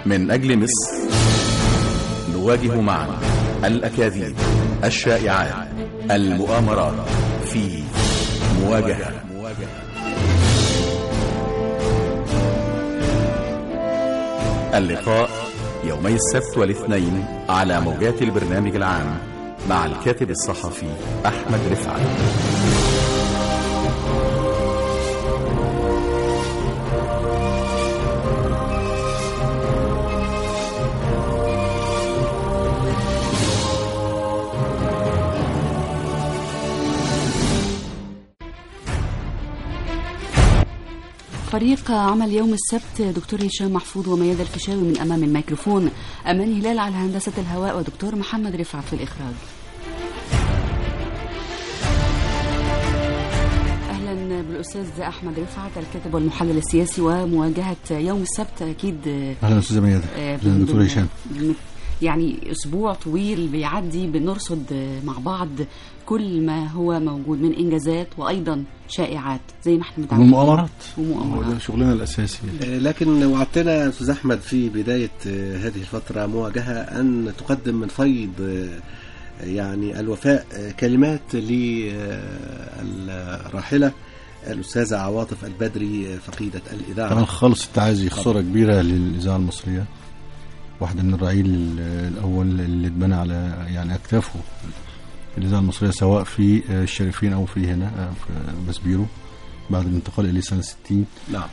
من أجل مصر نواجه معا الأكاذيب الشائعات المؤامرات في مواجهة اللقاء يومي السبت والاثنين على موجات البرنامج العام مع الكاتب الصحفي أحمد رفعت فريق عمل يوم السبت دكتور هشام محفوظ وميادة الفيشاوي من أمام الميكروفون أمان هلال على هندسة الهواء ودكتور محمد رفعت في الإخراج أهلا بالأستاذ أحمد رفعت الكاتب والمحلل السياسي ومواجهة يوم السبت أكيد اهلا استاذه ميادة آه، اهلا دكتور بن- هشام بن- يعني اسبوع طويل بيعدي بنرصد مع بعض كل ما هو موجود من انجازات وايضا شائعات زي ما احنا متعودين والمؤامرات هو ومؤامرات ده شغلنا الاساسي آه، لكن وعدتنا استاذ احمد في بدايه آه، هذه الفتره مواجهه ان تقدم من فيض آه، يعني الوفاء آه، كلمات للراحله الاستاذه عواطف البدري آه، فقيده طبعا الاذاعه خالص التعازي خساره كبيره للاذاعه المصريه واحده من الرعيل ال- الاول اللي اتبنى على يعني اكتافه الاذاعه المصريه سواء في آه، الشريفين او في هنا آه، في بسبيرو بعد الانتقال اليه سنه 60 نعم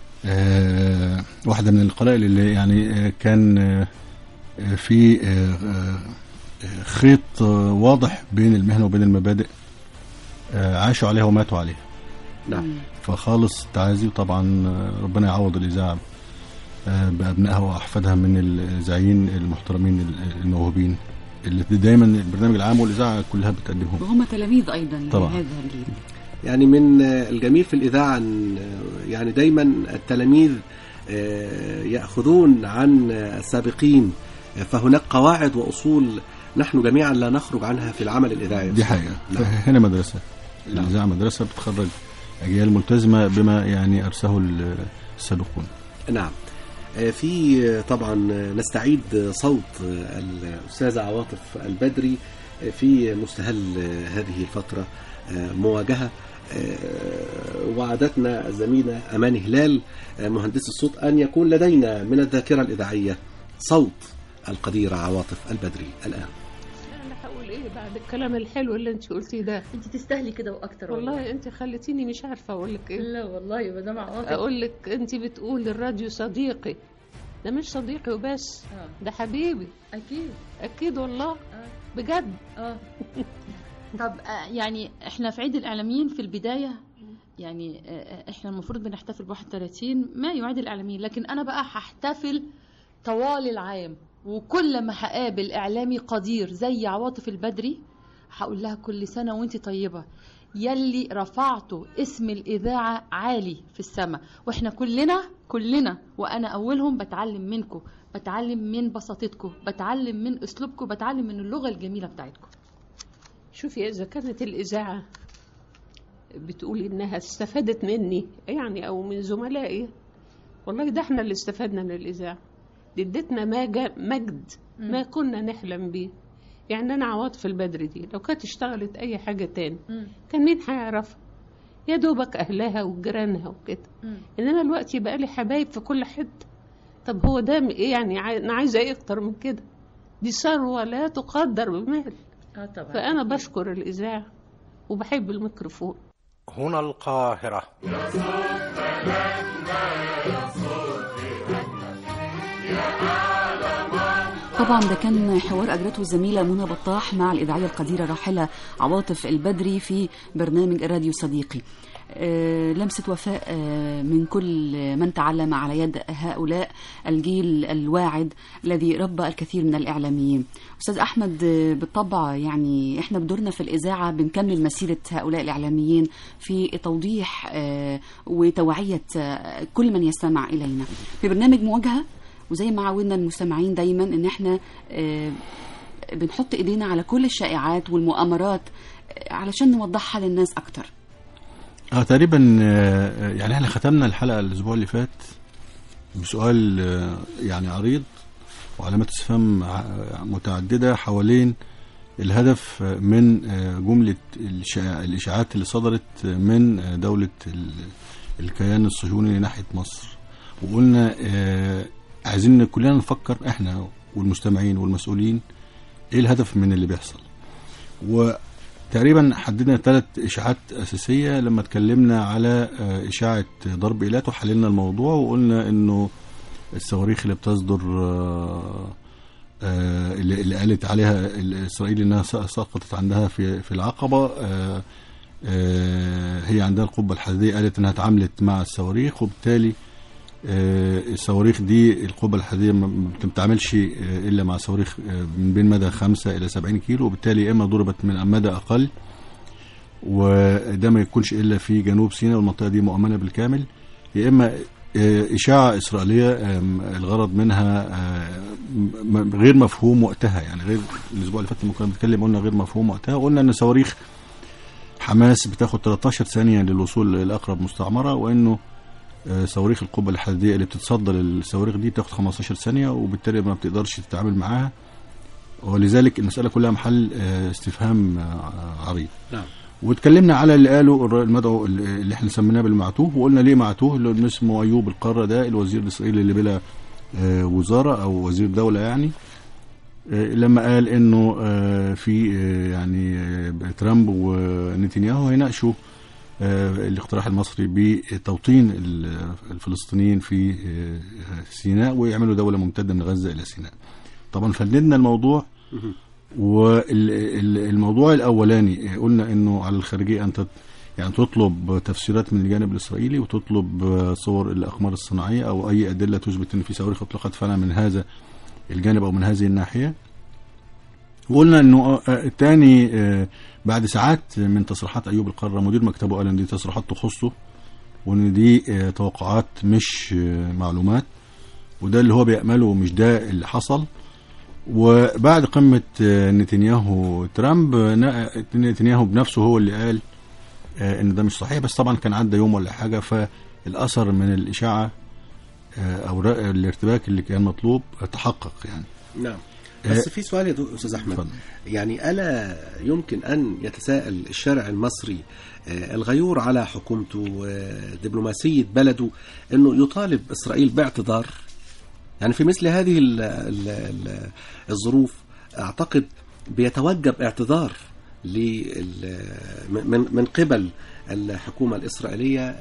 آه، واحدة من القلائل اللي يعني آه، كان آه، آه، في آه، آه، خيط آه، واضح بين المهنة وبين المبادئ آه، عاشوا عليها وماتوا عليها نعم فخالص التعازي وطبعا آه، ربنا يعوض الإذاعة آه، بأبنائها وأحفادها من الإذاعيين المحترمين الموهوبين اللي دايما البرنامج العام والإذاعة كلها بتقدمهم وهم تلاميذ ايضا طبعا. لهذا الجيل يعني من آه، الجميل في الاذاعه إن، آه، يعني دايما التلاميذ آه، ياخذون عن آه، السابقين آه، فهناك قواعد واصول نحن جميعا لا نخرج عنها في العمل الاذاعي دي حقيقة نعم. هنا مدرسة الإذاعة مدرسة بتخرج أجيال ملتزمة بما يعني أرسه السابقون نعم آه، في آه، طبعا آه، نستعيد آه، صوت آه، الأستاذة عواطف البدري آه، في مستهل آه، هذه الفترة آه، مواجهة آه، وعدتنا الزميلة أمان هلال آه، مهندس الصوت أن يكون لدينا من الذاكرة الإذاعية صوت القديرة عواطف البدري الآن انا هقول ايه بعد الكلام الحلو اللي انت قلتيه ده انت تستاهلي كده واكتر والله انت خليتيني مش عارفه اقول لك ايه لا والله يا مدام عواطف اقول لك انت بتقول الراديو صديقي ده مش صديقي وبس آه. ده حبيبي اكيد اكيد والله اه بجد اه طب آه، يعني احنا في عيد الاعلاميين في البدايه يعني آه، آه، احنا المفروض بنحتفل ب 31 مايو عيد الاعلاميين لكن انا بقى هحتفل طوال العام وكل ما هقابل اعلامي قدير زي عواطف البدري هقول لها كل سنه وانت طيبه يلي رفعتوا اسم الاذاعه عالي في السماء واحنا كلنا كلنا وانا اولهم بتعلم منكم بتعلم من بساطتكم بتعلم من اسلوبكم بتعلم من اللغه الجميله بتاعتكم شوفي اذا كانت الاذاعه بتقول انها استفادت مني يعني او من زملائي والله ده احنا اللي استفدنا من الاذاعه دي ادتنا ماجا- مجد ما كنا نحلم بيه يعني انا عواطف البدر دي لو كانت اشتغلت اي حاجه تاني كان مين هيعرفها يا دوبك اهلها وجيرانها وكده انما الوقت يبقى لي حبايب في كل حته طب هو ده م- ايه يعني عاي- انا عايزه ايه اكتر من كده دي ثروه لا تقدر بمال اه طبعا فانا بشكر الاذاعه وبحب الميكروفون هنا القاهرة طبعا ده كان حوار اجرته الزميله منى بطاح مع الاذاعيه القديره الراحله عواطف البدري في برنامج الراديو صديقي آه، لمسة وفاء آه، من كل من تعلم على يد هؤلاء الجيل الواعد الذي ربى الكثير من الإعلاميين أستاذ أحمد آه، بالطبع يعني إحنا بدورنا في الإذاعة بنكمل مسيرة هؤلاء الإعلاميين في توضيح آه، وتوعية آه، كل من يستمع إلينا في برنامج مواجهة وزي ما عودنا المستمعين دايما ان احنا آه، بنحط ايدينا على كل الشائعات والمؤامرات آه، علشان نوضحها للناس اكتر اه تقريبا آه، يعني احنا ختمنا الحلقه الاسبوع اللي فات بسؤال آه، يعني عريض وعلامات استفهام ع- متعددة حوالين الهدف آه، من آه، جملة الإشاع- الإشاعات اللي صدرت من آه، دولة ال- الكيان الصهيوني ناحية مصر وقلنا آه، عايزين كلنا نفكر احنا والمستمعين والمسؤولين ايه الهدف من اللي بيحصل وتقريبا حددنا ثلاث اشاعات اساسيه لما اتكلمنا على آه، اشاعه ضرب ايلات وحللنا الموضوع وقلنا انه الصواريخ اللي بتصدر آه، آه، اللي اللي قالت عليها اسرائيل انها س- سقطت عندها في في العقبه آه، آه، هي عندها القبه الحديديه قالت انها اتعاملت مع الصواريخ وبالتالي آه، الصواريخ دي القبه الحديديه ما ما بتتعاملش آه، الا مع صواريخ آه، من بين مدى 5 الى 70 كيلو وبالتالي يا اما ضربت من مدى اقل وده ما يكونش الا في جنوب سيناء والمنطقه دي مؤمنه بالكامل يا اما آه، اشاعه اسرائيليه آم، الغرض منها آه، م- م- غير مفهوم وقتها يعني غير الاسبوع اللي فات لما كنا بنتكلم قلنا غير مفهوم وقتها قلنا ان صواريخ حماس بتاخد 13 ثانيه للوصول لاقرب مستعمره وانه آه، صواريخ القبه الحديديه اللي بتتصدى للصواريخ دي بتاخد 15 ثانيه وبالتالي ما بتقدرش تتعامل معاها ولذلك المساله كلها محل آه، استفهام آه، عريض نعم واتكلمنا على اللي قاله الر- المدعو اللي احنا سميناه بالمعتوه وقلنا ليه معتوه اللي اسمه ايوب القاره ده الوزير الاسرائيلي اللي بلا آه، وزاره او وزير دوله يعني آه، لما قال انه آه، في آه، يعني آه، ترامب ونتنياهو هيناقشوا آه، الاقتراح المصري بتوطين ال- الفلسطينيين في آه، سيناء ويعملوا دوله ممتده من غزه الى سيناء. طبعا فندنا الموضوع والموضوع الاولاني قلنا انه على الخارجيه ان تت- يعني تطلب تفسيرات من الجانب الاسرائيلي وتطلب صور الاقمار الصناعيه او اي ادله تثبت ان في صواريخ اطلقت فعلا من هذا الجانب او من هذه الناحيه وقلنا انه آه، تاني آه، بعد ساعات من تصريحات ايوب القاره مدير مكتبه قال ان دي تصريحات تخصه وان دي آه، توقعات مش آه، معلومات وده اللي هو بيأمله مش ده اللي حصل وبعد قمة آه، نتنياهو ترامب آه، نا- نتنياهو بنفسه هو اللي قال آه، ان ده مش صحيح بس طبعا كان عدى يوم ولا حاجة فالأثر من الإشاعة آه، أو را- الارتباك اللي كان مطلوب آه، تحقق يعني نعم بس في سؤال يا دو- استاذ احمد اتفضل. يعني الا يمكن ان يتساءل الشارع المصري آه، الغيور على حكومته ودبلوماسيه بلده انه يطالب اسرائيل باعتذار يعني في مثل هذه ال ال ال الظروف اعتقد بيتوجب اعتذار لل- من من قبل الحكومه الاسرائيليه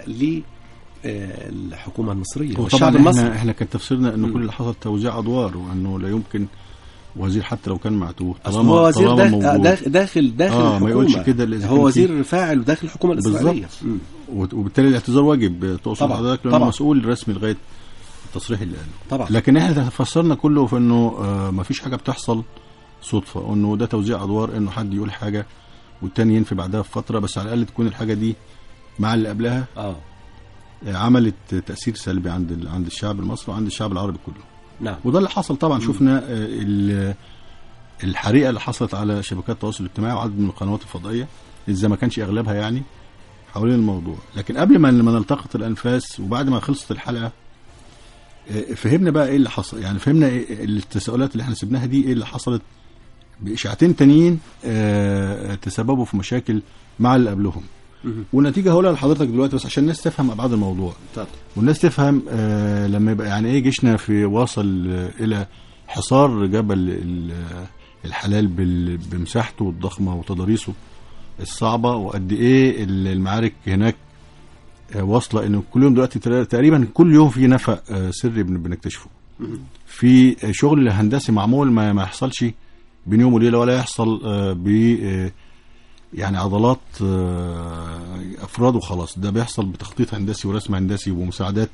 للحكومه المصريه والشعب وطبعا المصري احنا احنا كان تفسيرنا انه كل اللي حصل توزيع ادوار وانه لا يمكن وزير حتى لو كان معتوه اصل هو وزير طالما داخل موجود. داخل داخل, داخل آه، ما الحكومه يقولش كده إلا إذا كان هو في- وزير فاعل داخل الحكومه الاسرائيليه بالظبط. مم. وت- وبالتالي الاعتذار واجب تقصد طبعا، حضرتك لانه طبعا. مسؤول رسمي لغايه التصريح اللي قاله طبعا لكن احنا فسرنا كله في انه آه ما فيش حاجه بتحصل صدفه انه ده توزيع ادوار انه حد يقول حاجه والتاني ينفي بعدها بفتره بس على الاقل تكون الحاجه دي مع اللي قبلها اه آه، عملت تاثير سلبي عند ال- عند الشعب المصري وعند الشعب العربي كله نعم وده اللي حصل طبعا شفنا آه، ال- الحريقه اللي حصلت على شبكات التواصل الاجتماعي وعدد من القنوات الفضائيه اذا ما كانش اغلبها يعني حوالين الموضوع لكن قبل ما ما نلتقط الانفاس وبعد ما خلصت الحلقه آه، فهمنا بقى ايه اللي حصل يعني فهمنا إيه التساؤلات اللي احنا سبناها دي ايه اللي حصلت باشاعتين تانيين آه، تسببوا في مشاكل مع اللي قبلهم مهم. والنتيجه هقولها لحضرتك دلوقتي بس عشان الناس تفهم ابعاد الموضوع اتفضل. والناس تفهم آه لما يبقى يعني ايه جيشنا في واصل آه الى حصار جبل ال- الحلال بال- بمساحته الضخمه وتضاريسه الصعبه وقد ايه ال- المعارك هناك آه واصله انه كل يوم دلوقتي تلا- تقريبا كل يوم في نفق آه سري بن- بنكتشفه في آه، شغل هندسي معمول ما ما يحصلش بين يوم وليله ولا يحصل آه ب آه، يعني عضلات آه، افراد وخلاص ده بيحصل بتخطيط هندسي ورسم هندسي ومساعدات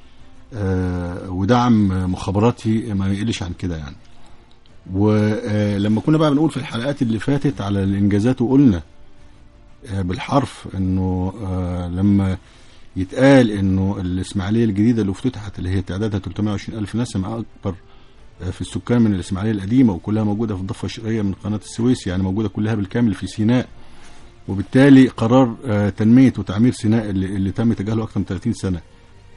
آه، ودعم مخابراتي ما يقلش عن كده يعني ولما كنا بقى بنقول في الحلقات اللي فاتت على الانجازات وقلنا آه، بالحرف انه آه، لما يتقال انه الاسماعيليه الجديده اللي افتتحت اللي هي تعدادها 320 الف نسمه اكبر آه، في السكان من الاسماعيليه القديمه وكلها موجوده في الضفه الشرقيه من قناه السويس يعني موجوده كلها بالكامل في سيناء وبالتالي قرار آه، تنميه وتعمير سيناء اللي, اللي تم تجاهله اكثر من 30 سنه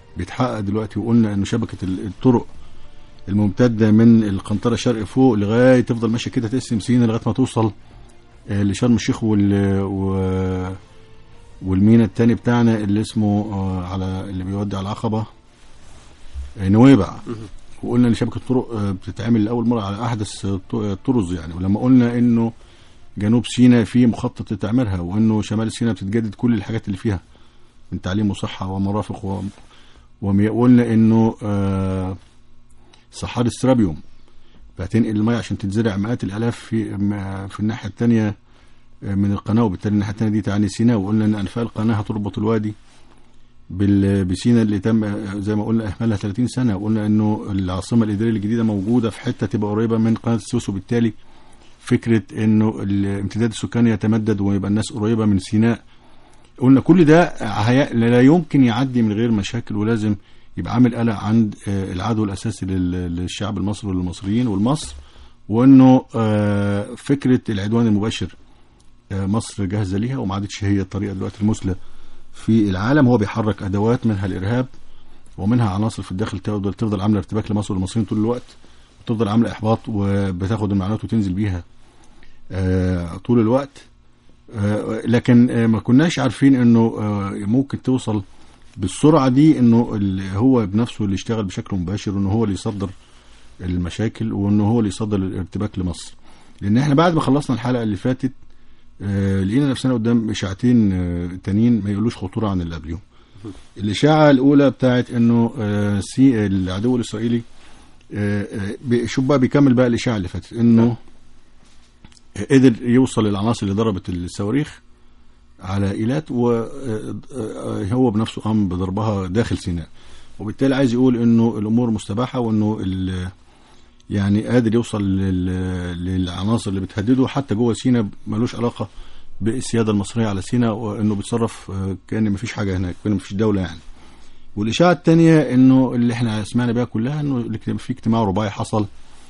بيتحقق دلوقتي وقلنا انه شبكه ال- الطرق الممتده من القنطره شرق فوق لغايه تفضل ماشيه كده تقسم سينا لغايه ما توصل آه، لشرم الشيخ وال و- والمينا التاني بتاعنا اللي اسمه آه، على اللي بيودي على العقبه آه، نويبع وقلنا ان شبكه الطرق آه، بتتعمل لاول مره على احدث آه، ط- آه، طرز يعني ولما قلنا انه جنوب سيناء في مخطط لتعميرها وانه شمال سيناء بتتجدد كل الحاجات اللي فيها من تعليم وصحه ومرافق و... ومي- وقلنا انه آه، صحاري السرابيوم هتنقل المية عشان تتزرع مئات الالاف في م- في الناحيه الثانيه من القناه وبالتالي الناحيه الثانيه دي تعني سيناء وقلنا ان انفاق القناه هتربط الوادي بال- بسينا اللي تم آه، زي ما قلنا اهمالها 30 سنه وقلنا انه العاصمه الاداريه الجديده موجوده في حته تبقى قريبه من قناه السويس وبالتالي فكره انه الامتداد السكاني يتمدد ويبقى الناس قريبه من سيناء قلنا كل ده هي- لا يمكن يعدي من غير مشاكل ولازم يبقى عامل قلق عند آه، العدو الاساسي لل- للشعب المصري وللمصريين والمصر وانه آه، فكره العدوان المباشر آه، مصر جاهزه ليها وما عادتش هي الطريقه دلوقتي المثلى في العالم هو بيحرك ادوات منها الارهاب ومنها عناصر في الداخل تفضل تفضل عامله ارتباك لمصر والمصريين طول الوقت وتفضل عامله احباط وبتاخد المعلومات وتنزل بيها آه، طول الوقت آه، لكن آه، ما كناش عارفين انه آه، ممكن توصل بالسرعه دي انه ال- هو بنفسه اللي يشتغل بشكل مباشر وانه هو اللي يصدر المشاكل وانه هو اللي يصدر الارتباك لمصر لان احنا بعد ما خلصنا الحلقه اللي فاتت آه، لقينا نفسنا قدام اشاعتين آه، تانيين ما يقولوش خطوره عن اللي قبلهم الاشاعه الاولى بتاعت انه آه، سي العدو الاسرائيلي آه، آه، بي- شوف بقى بيكمل بقى الاشاعه اللي فاتت انه قدر يوصل للعناصر اللي ضربت الصواريخ على ايلات وهو بنفسه قام بضربها داخل سيناء وبالتالي عايز يقول انه الامور مستباحه وانه ال- يعني قادر يوصل لل- للعناصر اللي بتهدده حتى جوه سيناء ملوش علاقه بالسياده المصريه على سيناء وانه بيتصرف آه، كان مفيش حاجه هناك كان مفيش دوله يعني والاشاعه الثانيه انه اللي احنا سمعنا بيها كلها انه الاجتماع- في اجتماع رباعي حصل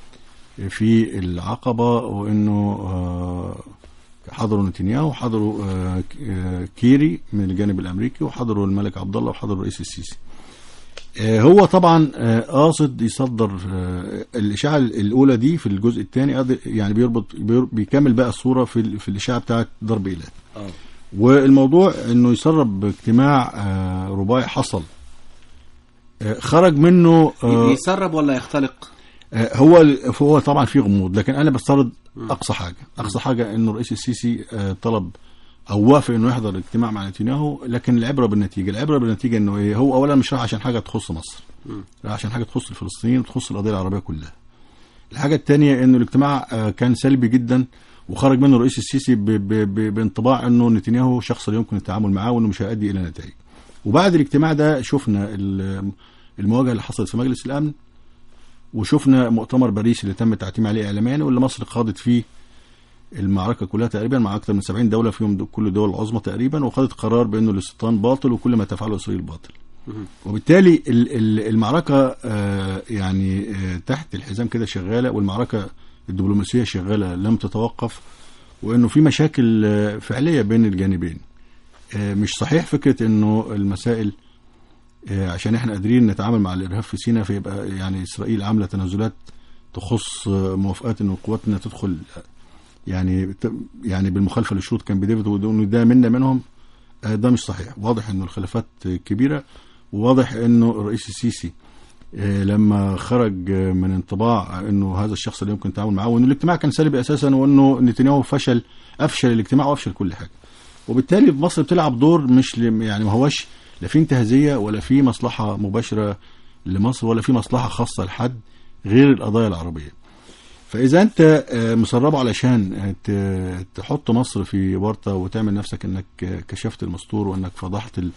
في العقبه وانه آه، حضروا نتنياهو وحضروا آه، ك- آه، كيري من الجانب الامريكي وحضروا الملك عبد الله وحضروا الرئيس السيسي آه، هو طبعا آه، قاصد يصدر آه، الاشاعه الاولى دي في الجزء الثاني يعني بيربط بير- بيكمل بقى الصوره في ال- في الاشاعه بتاعت ضرب ايلات اه والموضوع انه يسرب اجتماع آه، رباعي حصل آه، خرج منه آه، يسرب ولا يختلق آه، هو هو طبعا في غموض لكن انا بفترض اقصى حاجه اقصى حاجه انه الرئيس السيسي آه، طلب او وافق انه يحضر اجتماع مع نتنياهو لكن العبره بالنتيجه العبره بالنتيجه انه ايه هو اولا مش رايح عشان حاجه تخص مصر رايح عشان حاجه تخص الفلسطينيين وتخص القضيه العربيه كلها الحاجه الثانيه انه الاجتماع آه، كان سلبي جدا وخرج منه الرئيس السيسي ب- ب- ب- بانطباع انه نتنياهو شخص لا يمكن التعامل معاه وانه مش هيؤدي الى نتائج وبعد الاجتماع ده شفنا ال- المواجهه اللي حصلت في مجلس الامن وشفنا مؤتمر باريس اللي تم التعتيم عليه اعلاميا واللي مصر خاضت فيه المعركه كلها تقريبا مع اكثر من 70 دوله فيهم دو- كل الدول العظمى تقريبا وخدت قرار بانه الاستيطان باطل وكل ما تفعله اسرائيل باطل. وبالتالي ال- ال- المعركه آه، يعني آه، تحت الحزام كده شغاله والمعركه الدبلوماسيه شغاله لم تتوقف وانه في مشاكل آه، فعليه بين الجانبين. آه، مش صحيح فكره انه المسائل آه، عشان احنا قادرين نتعامل مع الارهاب في سيناء فيبقى يعني اسرائيل عامله تنازلات تخص آه، موافقات انه قواتنا تدخل آه، يعني ت- يعني بالمخالفه للشروط كان بديفيد وانه ده منا منهم آه، ده مش صحيح واضح انه الخلافات آه، كبيره وواضح انه الرئيس السيسي آه، لما خرج آه، من انطباع انه هذا الشخص اللي يمكن التعامل معاه وانه الاجتماع كان سلبي اساسا وانه نتنياهو فشل افشل الاجتماع وافشل كل حاجه وبالتالي مصر بتلعب دور مش ل- يعني ما هوش لا في انتهازيه ولا في مصلحه مباشره لمصر ولا في مصلحه خاصه لحد غير القضايا العربيه فاذا انت آه، مسربه علشان آه، ت- تحط مصر في ورطه وتعمل نفسك انك آه، كشفت المستور وانك فضحت ال-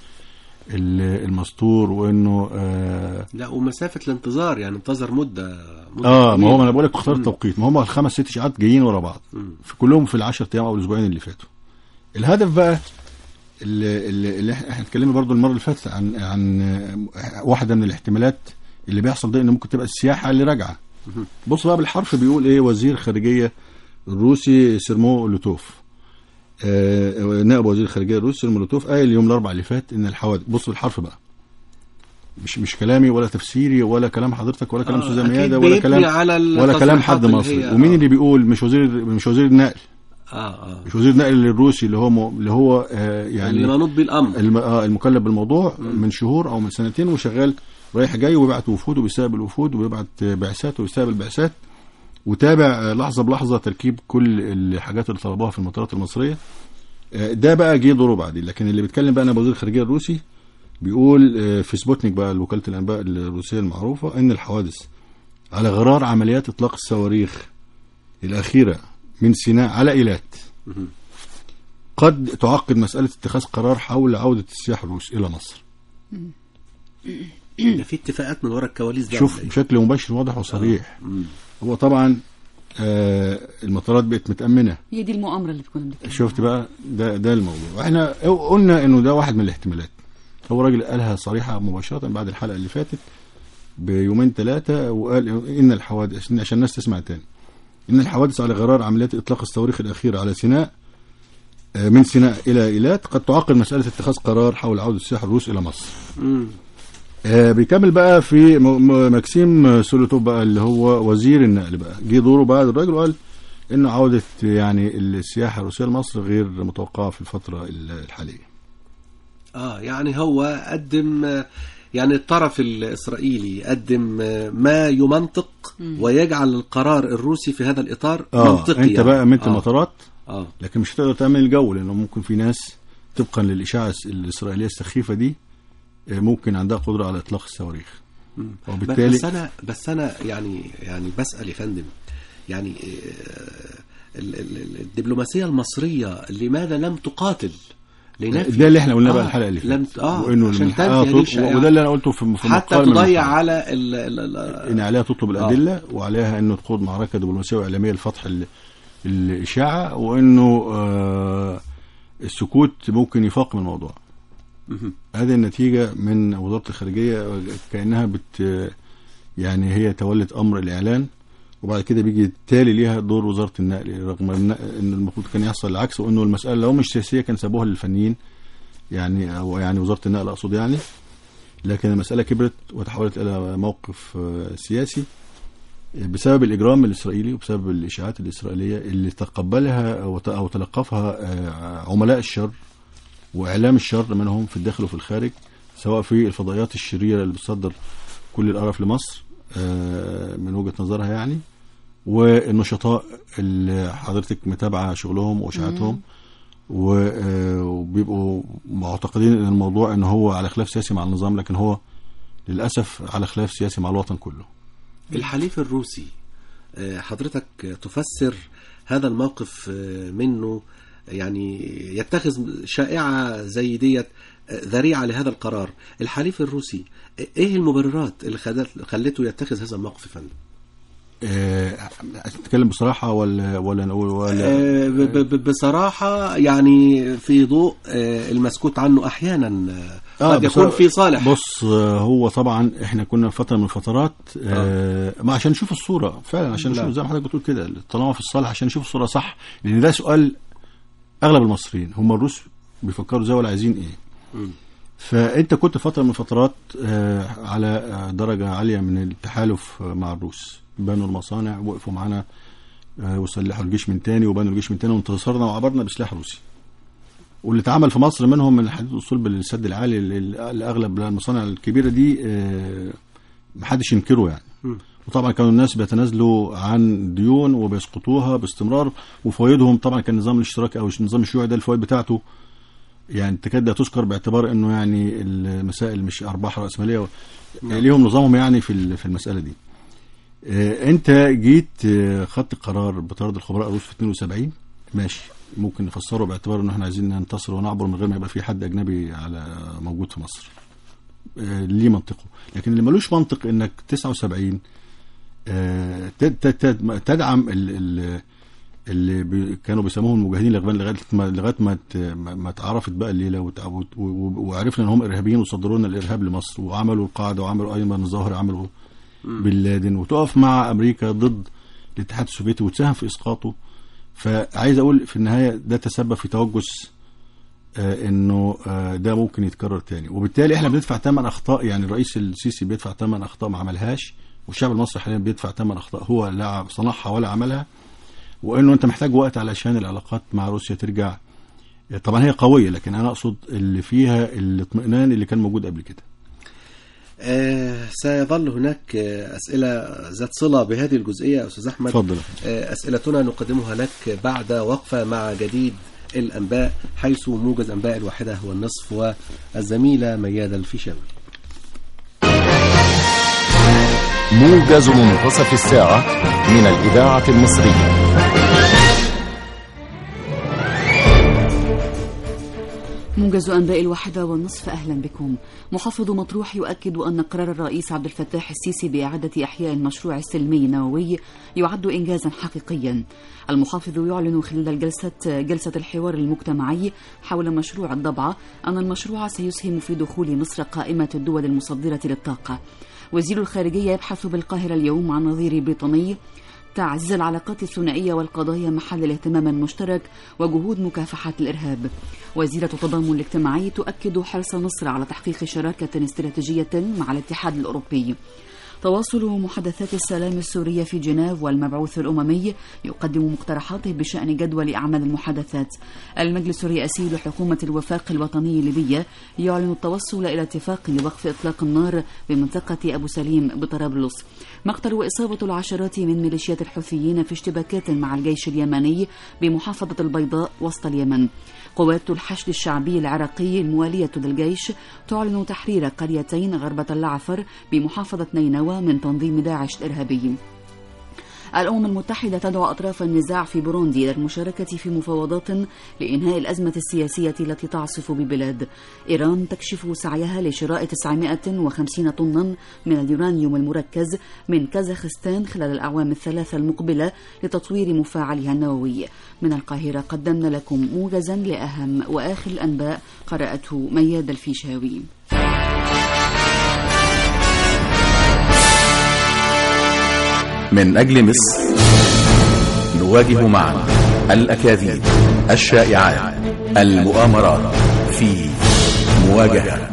ال- المستور وانه اه, لا ومسافه الانتظار يعني انتظر مده, مدة آه ما هو طويلة. انا بقول لك اختار التوقيت ما هم الخمس ست اشاعات جايين ورا بعض مم. في كلهم في العشر ايام او الاسبوعين اللي فاتوا الهدف بقى اللي, اللي, اللي احنا إحنا اتكلمنا برضو المره اللي فاتت عن عن آه، واحده من الاحتمالات اللي بيحصل ده ان ممكن تبقى السياحه اللي راجعه بص بقى بالحرف بيقول ايه وزير خارجيه الروسي سيرمو لوتوف آه نائب وزير الخارجيه الروسي سيرمو لوتوف قال اليوم الاربعاء اللي فات ان الحوادث بص بالحرف بقى مش مش كلامي ولا تفسيري ولا كلام حضرتك ولا كلام آه، استاذ أكيد ميادة ولا بيبني كلام على ولا كلام التصريحات حد اللي مصري هي- ومين آه. اللي بيقول مش وزير مش وزير النقل اه اه مش وزير النقل الروسي اللي هو م... اللي هو آه يعني يعني اللي منوط بالامر الم... آه المكلف بالموضوع من شهور او من سنتين وشغال رايح جاي وبيبعت وفود وبيستقبل وفود وبيبعت آه، بعثات وبيستقبل بعثات وتابع آه، لحظه بلحظه تركيب كل الحاجات اللي طلبوها في المطارات المصريه آه، ده بقى جه دوره بعدين لكن اللي بيتكلم بقى انا وزير الخارجيه الروسي بيقول آه، في سبوتنيك بقى وكاله الانباء الروسيه المعروفه ان الحوادث على غرار عمليات اطلاق الصواريخ الاخيره من سيناء على ايلات قد تعقد مساله اتخاذ قرار حول عوده السياح الروس الى مصر ده في اتفاقات من ورا الكواليس ده شوف ولا إيه؟ بشكل مباشر واضح وصريح مم. هو طبعا آه المطارات بقت متامنه هي دي المؤامره اللي كنا بنتكلم شفت بقى ده ده الموضوع واحنا قلنا انه ده واحد من الاحتمالات هو راجل قالها صريحه مباشره بعد الحلقه اللي فاتت بيومين ثلاثه وقال ان الحوادث إن عشان الناس تسمع تاني ان الحوادث على غرار عمليات اطلاق الصواريخ الاخيره على سيناء آه، من سيناء الى ايلات قد تعقد مساله اتخاذ قرار حول عوده السياح الروس الى مصر مم. آه، بيكمل بقى في م- م- ماكسيم سولوتوف بقى اللي هو وزير النقل بقى جه دوره بعد الراجل وقال انه عوده يعني السياحه الروسيه لمصر غير متوقعه في الفتره ال- الحاليه اه يعني هو قدم آه، يعني الطرف الاسرائيلي قدم آه، ما يمنطق ويجعل القرار الروسي في هذا الاطار اه منطقي انت يعني. بقى امنت آه. المطارات اه لكن مش هتقدر تعمل الجو لانه ممكن في ناس طبقا للاشاعه الاسرائيليه السخيفه دي آه، ممكن عندها قدره على اطلاق الصواريخ وبالتالي بس انا بس انا يعني يعني بسال يا فندم يعني آه، ال- ال- ال- الدبلوماسيه المصريه لماذا لم تقاتل لنفي ده اللي احنا قلناه بقى آه، الحلقه اللي لم فاتت اه وانه عشان المح- تنفي آه، هذه طب- الشائعات. وده اللي انا قلته في في حتى مقال من تضيع المقالات. على ال ال ال ان عليها تطلب آه. الادله وعليها انه تخوض معركه دبلوماسيه واعلاميه لفتح ال- الاشاعه وانه آه السكوت ممكن يفاقم الموضوع مهم. هذه النتيجه من وزاره الخارجيه كانها بت يعني هي تولت امر الاعلان وبعد كده بيجي التالي ليها دور وزاره النقل رغم ان إن المفروض كان يحصل العكس وانه المساله لو مش سياسيه كان سابوها للفنيين يعني او يعني وزاره النقل اقصد يعني لكن المساله كبرت وتحولت الى موقف آه، سياسي بسبب الاجرام الاسرائيلي وبسبب الاشاعات الاسرائيليه اللي تقبلها وت- او تلقفها آه، عملاء الشر واعلام الشر منهم في الداخل وفي الخارج سواء في الفضائيات الشريره اللي بتصدر كل القرف لمصر آه، من وجهه نظرها يعني والنشطاء اللي حضرتك متابعه شغلهم واشاعاتهم و- آه، وبيبقوا معتقدين ان الموضوع ان هو على خلاف سياسي مع النظام لكن هو للاسف على خلاف سياسي مع الوطن كله الحليف الروسي آه، حضرتك تفسر هذا الموقف آه، منه يعني يتخذ شائعة زي ديت آه، ذريعة لهذا القرار الحليف الروسي آه، ايه المبررات اللي خدت- خلته يتخذ هذا الموقف يا فندم آه، تتكلم بصراحه ولا ولا نقول ولا آه، ب- ب- ب- بصراحة يعني في ضوء آه، المسكوت عنه أحيانا آه، قد بص- يكون في صالح بص آه، هو طبعا احنا كنا في فتره من الفترات آه ما عشان نشوف الصوره فعلا عشان نعم. نشوف زي ما حضرتك بتقول كده طالما في الصالح عشان نشوف الصوره صح لان ده سؤال اغلب المصريين هم الروس بيفكروا زي ولا عايزين ايه مم. فانت كنت فتره من الفترات آه على آه، درجه عاليه من التحالف آه، مع الروس بنوا المصانع وقفوا معانا آه، وسلحوا الجيش من تاني وبنوا الجيش من تاني وانتصرنا وعبرنا بسلاح روسي واللي اتعمل في مصر منهم من حديد الوصول بالسد العالي ل- لاغلب المصانع الكبيره دي آه، محدش ينكره يعني مم. وطبعا كانوا الناس بيتنازلوا عن ديون وبيسقطوها باستمرار وفوائدهم طبعا كان النظام الاشتراكي او النظام الشيوعي ده الفوائد بتاعته يعني تكاد لا تذكر باعتبار انه يعني المسائل مش ارباح راسماليه ليهم نظامهم يعني في ال- في المساله دي. آه، انت جيت آه، خدت قرار بطرد الخبراء الروس في 72 ماشي ممكن نفسره باعتبار ان احنا عايزين ننتصر ونعبر من غير ما يبقى في حد اجنبي على موجود في مصر. آه، ليه منطقه لكن اللي ملوش منطق انك 79 آه، تد- تد- تد- تدعم ال- ال- اللي بي كانوا بيسموهم المجاهدين الاغبياء لغايه ما لغايه ما ت- ما ما اتعرفت بقى الليله وت- و- و- وعرفنا ان هم ارهابيين وصدروا لنا الارهاب لمصر وعملوا القاعده وعملوا ايمن الظاهر عملوا بن لادن وتقف مع امريكا ضد الاتحاد السوفيتي وتساهم في اسقاطه فعايز اقول في النهايه ده تسبب في توجس آه، انه آه، ده ممكن يتكرر تاني وبالتالي احنا بندفع ثمن اخطاء يعني الرئيس السيسي بيدفع ثمن اخطاء ما عملهاش والشعب المصري حاليا بيدفع ثمن اخطاء هو لا صنعها ولا عملها وانه انت محتاج وقت علشان العلاقات مع روسيا ترجع طبعا هي قويه لكن انا اقصد اللي فيها الاطمئنان اللي كان موجود قبل كده آه سيظل هناك آه، أسئلة ذات صلة بهذه الجزئية يا أستاذ أحمد اتفضل آه، أسئلتنا نقدمها لك بعد وقفة مع جديد الأنباء حيث موجز أنباء الواحدة والنصف والزميلة ميادة الفيشاوي موجز منتصف الساعة من الإذاعة المصرية موجز أنباء الواحدة والنصف أهلا بكم محافظ مطروح يؤكد أن قرار الرئيس عبد الفتاح السيسي بإعادة إحياء المشروع السلمي النووي يعد إنجازا حقيقيا المحافظ يعلن خلال الجلسة جلسة الحوار المجتمعي حول مشروع الضبعة أن المشروع سيسهم في دخول مصر قائمة الدول المصدرة للطاقة وزير الخارجية يبحث بالقاهرة اليوم عن نظير بريطاني تعزيز العلاقات الثنائية والقضايا محل الاهتمام المشترك وجهود مكافحة الإرهاب وزيرة التضامن الاجتماعي تؤكد حرص مصر على تحقيق شراكة استراتيجية مع الاتحاد الأوروبي تواصل محادثات السلام السورية في جنيف والمبعوث الأممي يقدم مقترحاته بشأن جدول أعمال المحادثات المجلس الرئاسي لحكومة الوفاق الوطني الليبية يعلن التوصل إلى اتفاق لوقف إطلاق النار بمنطقة أبو سليم بطرابلس مقتل وإصابة العشرات من ميليشيات الحوثيين في اشتباكات مع الجيش اليمني بمحافظة البيضاء وسط اليمن قوات الحشد الشعبي العراقي الموالية للجيش تعلن تحرير قريتين غربة العفر بمحافظة نينوى من تنظيم داعش الإرهابي الأمم المتحدة تدعو أطراف النزاع في بوروندي إلى المشاركة في مفاوضات لإنهاء الأزمة السياسية التي تعصف ببلاد إيران تكشف سعيها لشراء 950 طنا من اليورانيوم المركز من كازاخستان خلال الأعوام الثلاثة المقبلة لتطوير مفاعلها النووي من القاهرة قدمنا لكم موجزا لأهم وآخر الأنباء قرأته مياد الفيشاوي من أجل مصر نواجه معا الأكاذيب الشائعات المؤامرات في مواجهة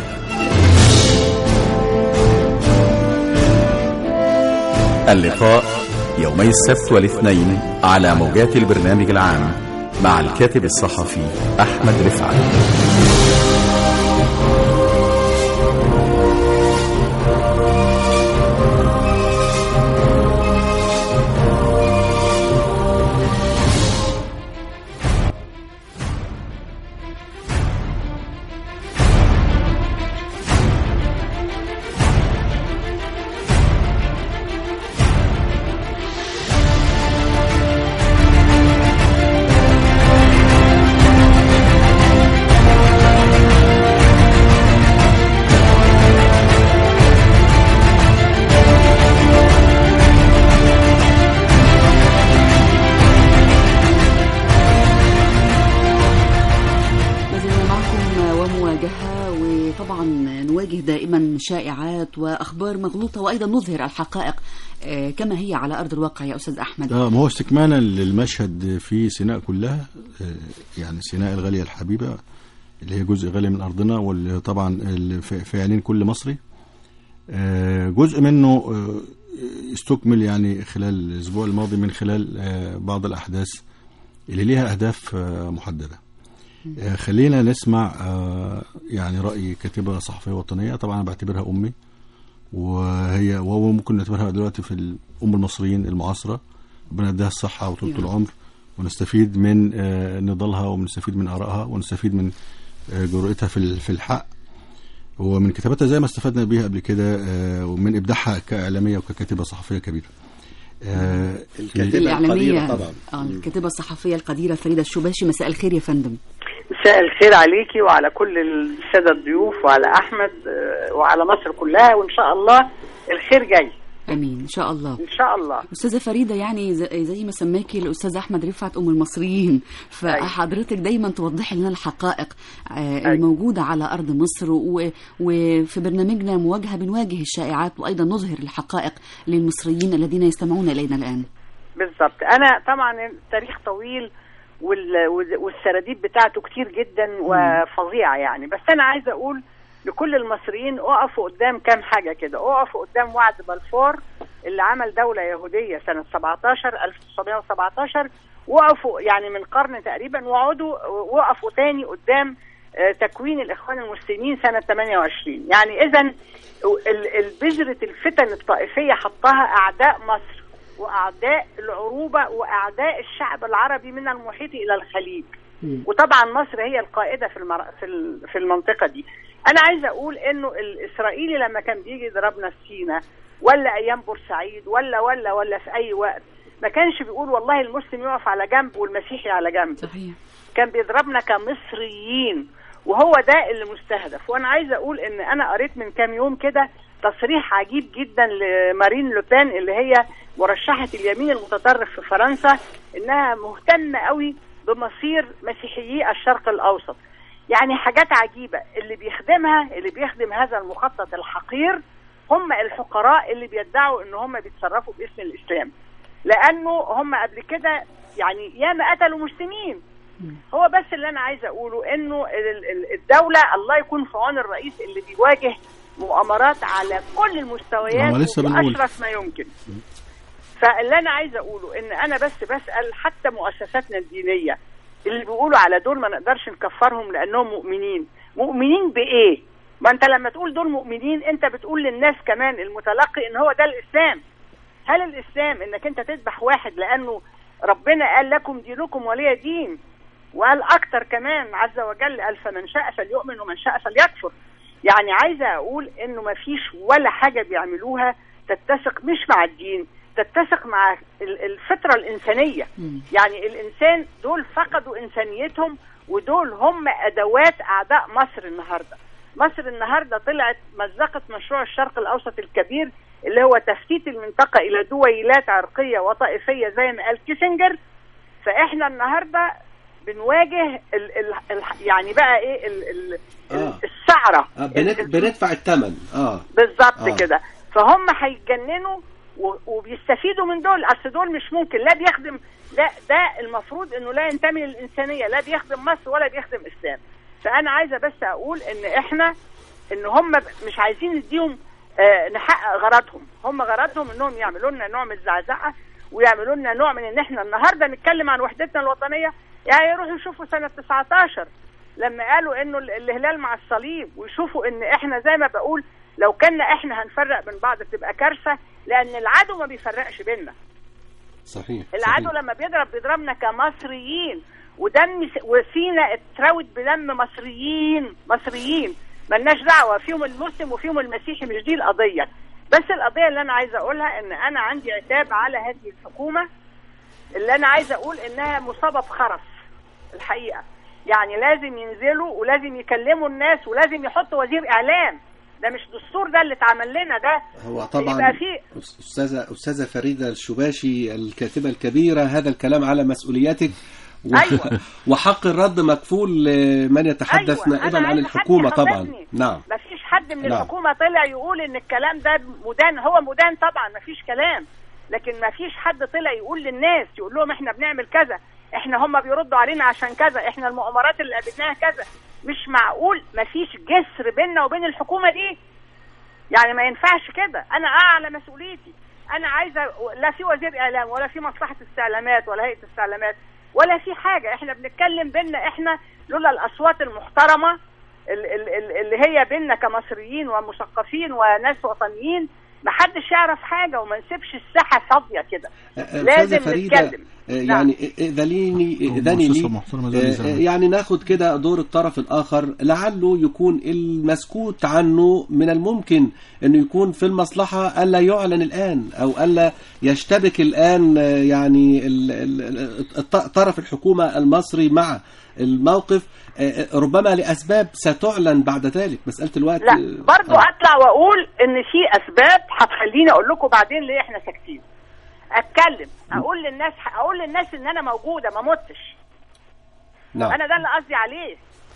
اللقاء يومي السبت والاثنين على موجات البرنامج العام مع الكاتب الصحفي أحمد رفعت ما زلنا معكم ومواجهة وطبعا نواجه دائما شائعات وأخبار مغلوطة وأيضا نظهر الحقائق آه، كما هي على أرض الواقع يا أستاذ أحمد اه ما هو استكمالا للمشهد في سيناء كلها آه، يعني سيناء الغالية الحبيبة اللي هي جزء غالي من أرضنا واللي طبعا اللي في في عينين كل مصري آه، جزء منه آه، استكمل يعني خلال الأسبوع الماضي من خلال آه، بعض الأحداث اللي ليها أهداف آه، محددة آه، خلينا نسمع آه، يعني رأي كاتبة صحفية وطنية طبعا أنا بعتبرها أمي وهي وهو ممكن نعتبرها دلوقتي في الأم المصريين المعاصرة ربنا يديها الصحة وطولة يا رب. العمر ونستفيد من آه، نضالها ونستفيد من آرائها ونستفيد من آه، جرأتها في ال- في الحق ومن كتاباتها زي ما استفدنا بيها قبل كده آه، ومن إبداعها كإعلامية وككاتبة صحفية كبيرة آه، الكاتبة الإعلامية القديرة طبعا آه، الكاتبة الصحفية القديرة فريدة الشباشي مساء الخير يا فندم مساء الخير عليكي وعلى كل السادة الضيوف وعلى أحمد آه، وعلى مصر كلها وإن شاء الله الخير جاي أمين إن شاء الله إن شاء الله أستاذة فريدة يعني ز- زي ما سماكي الأستاذ أحمد رفعت أم المصريين فحضرتك دايما توضحي لنا الحقائق آه، الموجودة على أرض مصر و- وفي برنامجنا مواجهة بنواجه الشائعات وأيضا نظهر الحقائق للمصريين الذين يستمعون إلينا الآن بالظبط أنا طبعا التاريخ طويل وال- وال- والسراديب بتاعته كتير جدا وفظيعه يعني بس انا عايزه اقول لكل المصريين اقفوا قدام كام حاجه كده اقفوا قدام وعد بلفور اللي عمل دوله يهوديه سنه 17 1917 وقفوا يعني من قرن تقريبا وقعدوا وقفوا تاني قدام آه، تكوين الاخوان المسلمين سنه 28 يعني اذا بذره الفتن الطائفيه حطها اعداء مصر واعداء العروبه واعداء الشعب العربي من المحيط الى الخليج وطبعا مصر هي القائده في المر... في ال- في المنطقه دي انا عايزه اقول انه الاسرائيلي لما كان بيجي يضربنا في سينا ولا ايام بورسعيد ولا ولا ولا في اي وقت ما كانش بيقول والله المسلم يقف على جنب والمسيحي على جنب صحيح كان بيضربنا كمصريين وهو ده اللي مستهدف وانا عايزه اقول ان انا قريت من كام يوم كده تصريح عجيب جدا لمارين لوبان اللي هي مرشحه اليمين المتطرف في فرنسا انها مهتمه قوي بمصير مسيحيي الشرق الاوسط يعني حاجات عجيبه اللي بيخدمها اللي بيخدم هذا المخطط الحقير هم الفقراء اللي بيدعوا ان هم بيتصرفوا باسم الاسلام لانه هم قبل كده يعني ياما قتلوا مسلمين هو بس اللي انا عايزه اقوله انه ال- ال- الدوله الله يكون في عون الرئيس اللي بيواجه مؤامرات على كل المستويات هو لسه بنقول. واشرف ما يمكن فاللي انا عايزه اقوله ان انا بس بسال حتى مؤسساتنا الدينيه اللي بيقولوا على دول ما نقدرش نكفرهم لانهم مؤمنين مؤمنين بايه ما انت لما تقول دول مؤمنين انت بتقول للناس كمان المتلقي ان هو ده الاسلام هل الاسلام انك انت تذبح واحد لانه ربنا قال لكم دينكم ولي دين وقال اكتر كمان عز وجل قال فمن شاء فليؤمن ومن شاء فليكفر يعني عايزه اقول انه ما فيش ولا حاجه بيعملوها تتسق مش مع الدين تتسق مع ال- الفطره الانسانيه يعني الانسان دول فقدوا انسانيتهم ودول هم ادوات اعداء مصر النهارده مصر النهارده طلعت مزقت مشروع الشرق الاوسط الكبير اللي هو تفتيت المنطقه الى دويلات عرقيه وطائفيه زي ما قال كيسنجر فاحنا النهارده بنواجه ال ال ال يعني بقى ايه ال ال آه. السعره آه، بنت- بندفع الثمن اه بالظبط آه. كده فهم هيتجننوا و- وبيستفيدوا من دول اصل دول مش ممكن لا بيخدم ده ده المفروض انه لا ينتمي للانسانيه لا بيخدم مصر ولا بيخدم اسلام فانا عايزه بس اقول ان احنا ان هم ب- مش عايزين نديهم آه نحقق غرضهم هم غرضهم انهم يعملوا لنا نوع من الزعزعه ويعملوا لنا نوع من ان احنا النهارده نتكلم عن وحدتنا الوطنيه يعني يروحوا يشوفوا سنه 19 لما قالوا انه ال- الهلال مع الصليب ويشوفوا ان احنا زي ما بقول لو كنا احنا هنفرق بين بعض تبقى كارثه لان العدو ما بيفرقش بيننا صحيح العدو صحيح. لما بيضرب بيضربنا كمصريين ودم س- وسينا اتروت بدم مصريين مصريين ملناش دعوه فيهم المسلم وفيهم المسيحي مش دي القضيه بس القضيه اللي انا عايزه اقولها ان انا عندي عتاب على هذه الحكومه اللي انا عايزه اقول انها مصابه بخرف الحقيقه يعني لازم ينزلوا ولازم يكلموا الناس ولازم يحطوا وزير اعلام ده مش دستور ده اللي اتعمل لنا ده هو طبعا يبقى في استاذه استاذه فريده الشباشي الكاتبه الكبيره هذا الكلام على مسؤوليتك و... أيوة. وحق الرد مكفول لمن يتحدث أيوة، نائبا أنا عن عايزة الحكومه حد طبعا يخلصني. نعم ما فيش حد من نعم. الحكومه طلع يقول ان الكلام ده مدان هو مدان طبعا ما فيش كلام لكن ما فيش حد طلع يقول للناس يقول لهم احنا بنعمل كذا احنا هم بيردوا علينا عشان كذا احنا المؤامرات اللي قابلناها كذا مش معقول ما فيش جسر بيننا وبين الحكومه دي يعني ما ينفعش كده انا اعلى مسؤوليتي انا عايزه لا في وزير اعلام ولا في مصلحه استعلامات ولا هيئه استعلامات ولا في حاجه احنا بنتكلم بينا احنا لولا الاصوات المحترمه ال- ال- ال- اللي هي بينا كمصريين ومثقفين وناس وطنيين ما حدش يعرف حاجه وما نسيبش الساحه فاضيه كده أستاذة لازم فريدة نتكلم آه، يعني ائذنيني ائذني مؤسسة لي محترمة زي آه، الإذاعة. آه، يعني ناخد كده دور الطرف الآخر لعله يكون المسكوت عنه من الممكن أنه يكون في المصلحة ألا يعلن الآن أو ألا يشتبك الآن آه، يعني ال- ال- الط- طرف الحكومة المصري مع الموقف آه، آه، ربما لأسباب ستعلن بعد ذلك مسألة الوقت لا آه، برضو آه. اطلع واقول ان في اسباب هتخليني اقول لكم بعدين ليه احنا ساكتين اتكلم اقول للناس اقول للناس ان انا موجوده ما متش نعم انا ده اللي قصدي عليه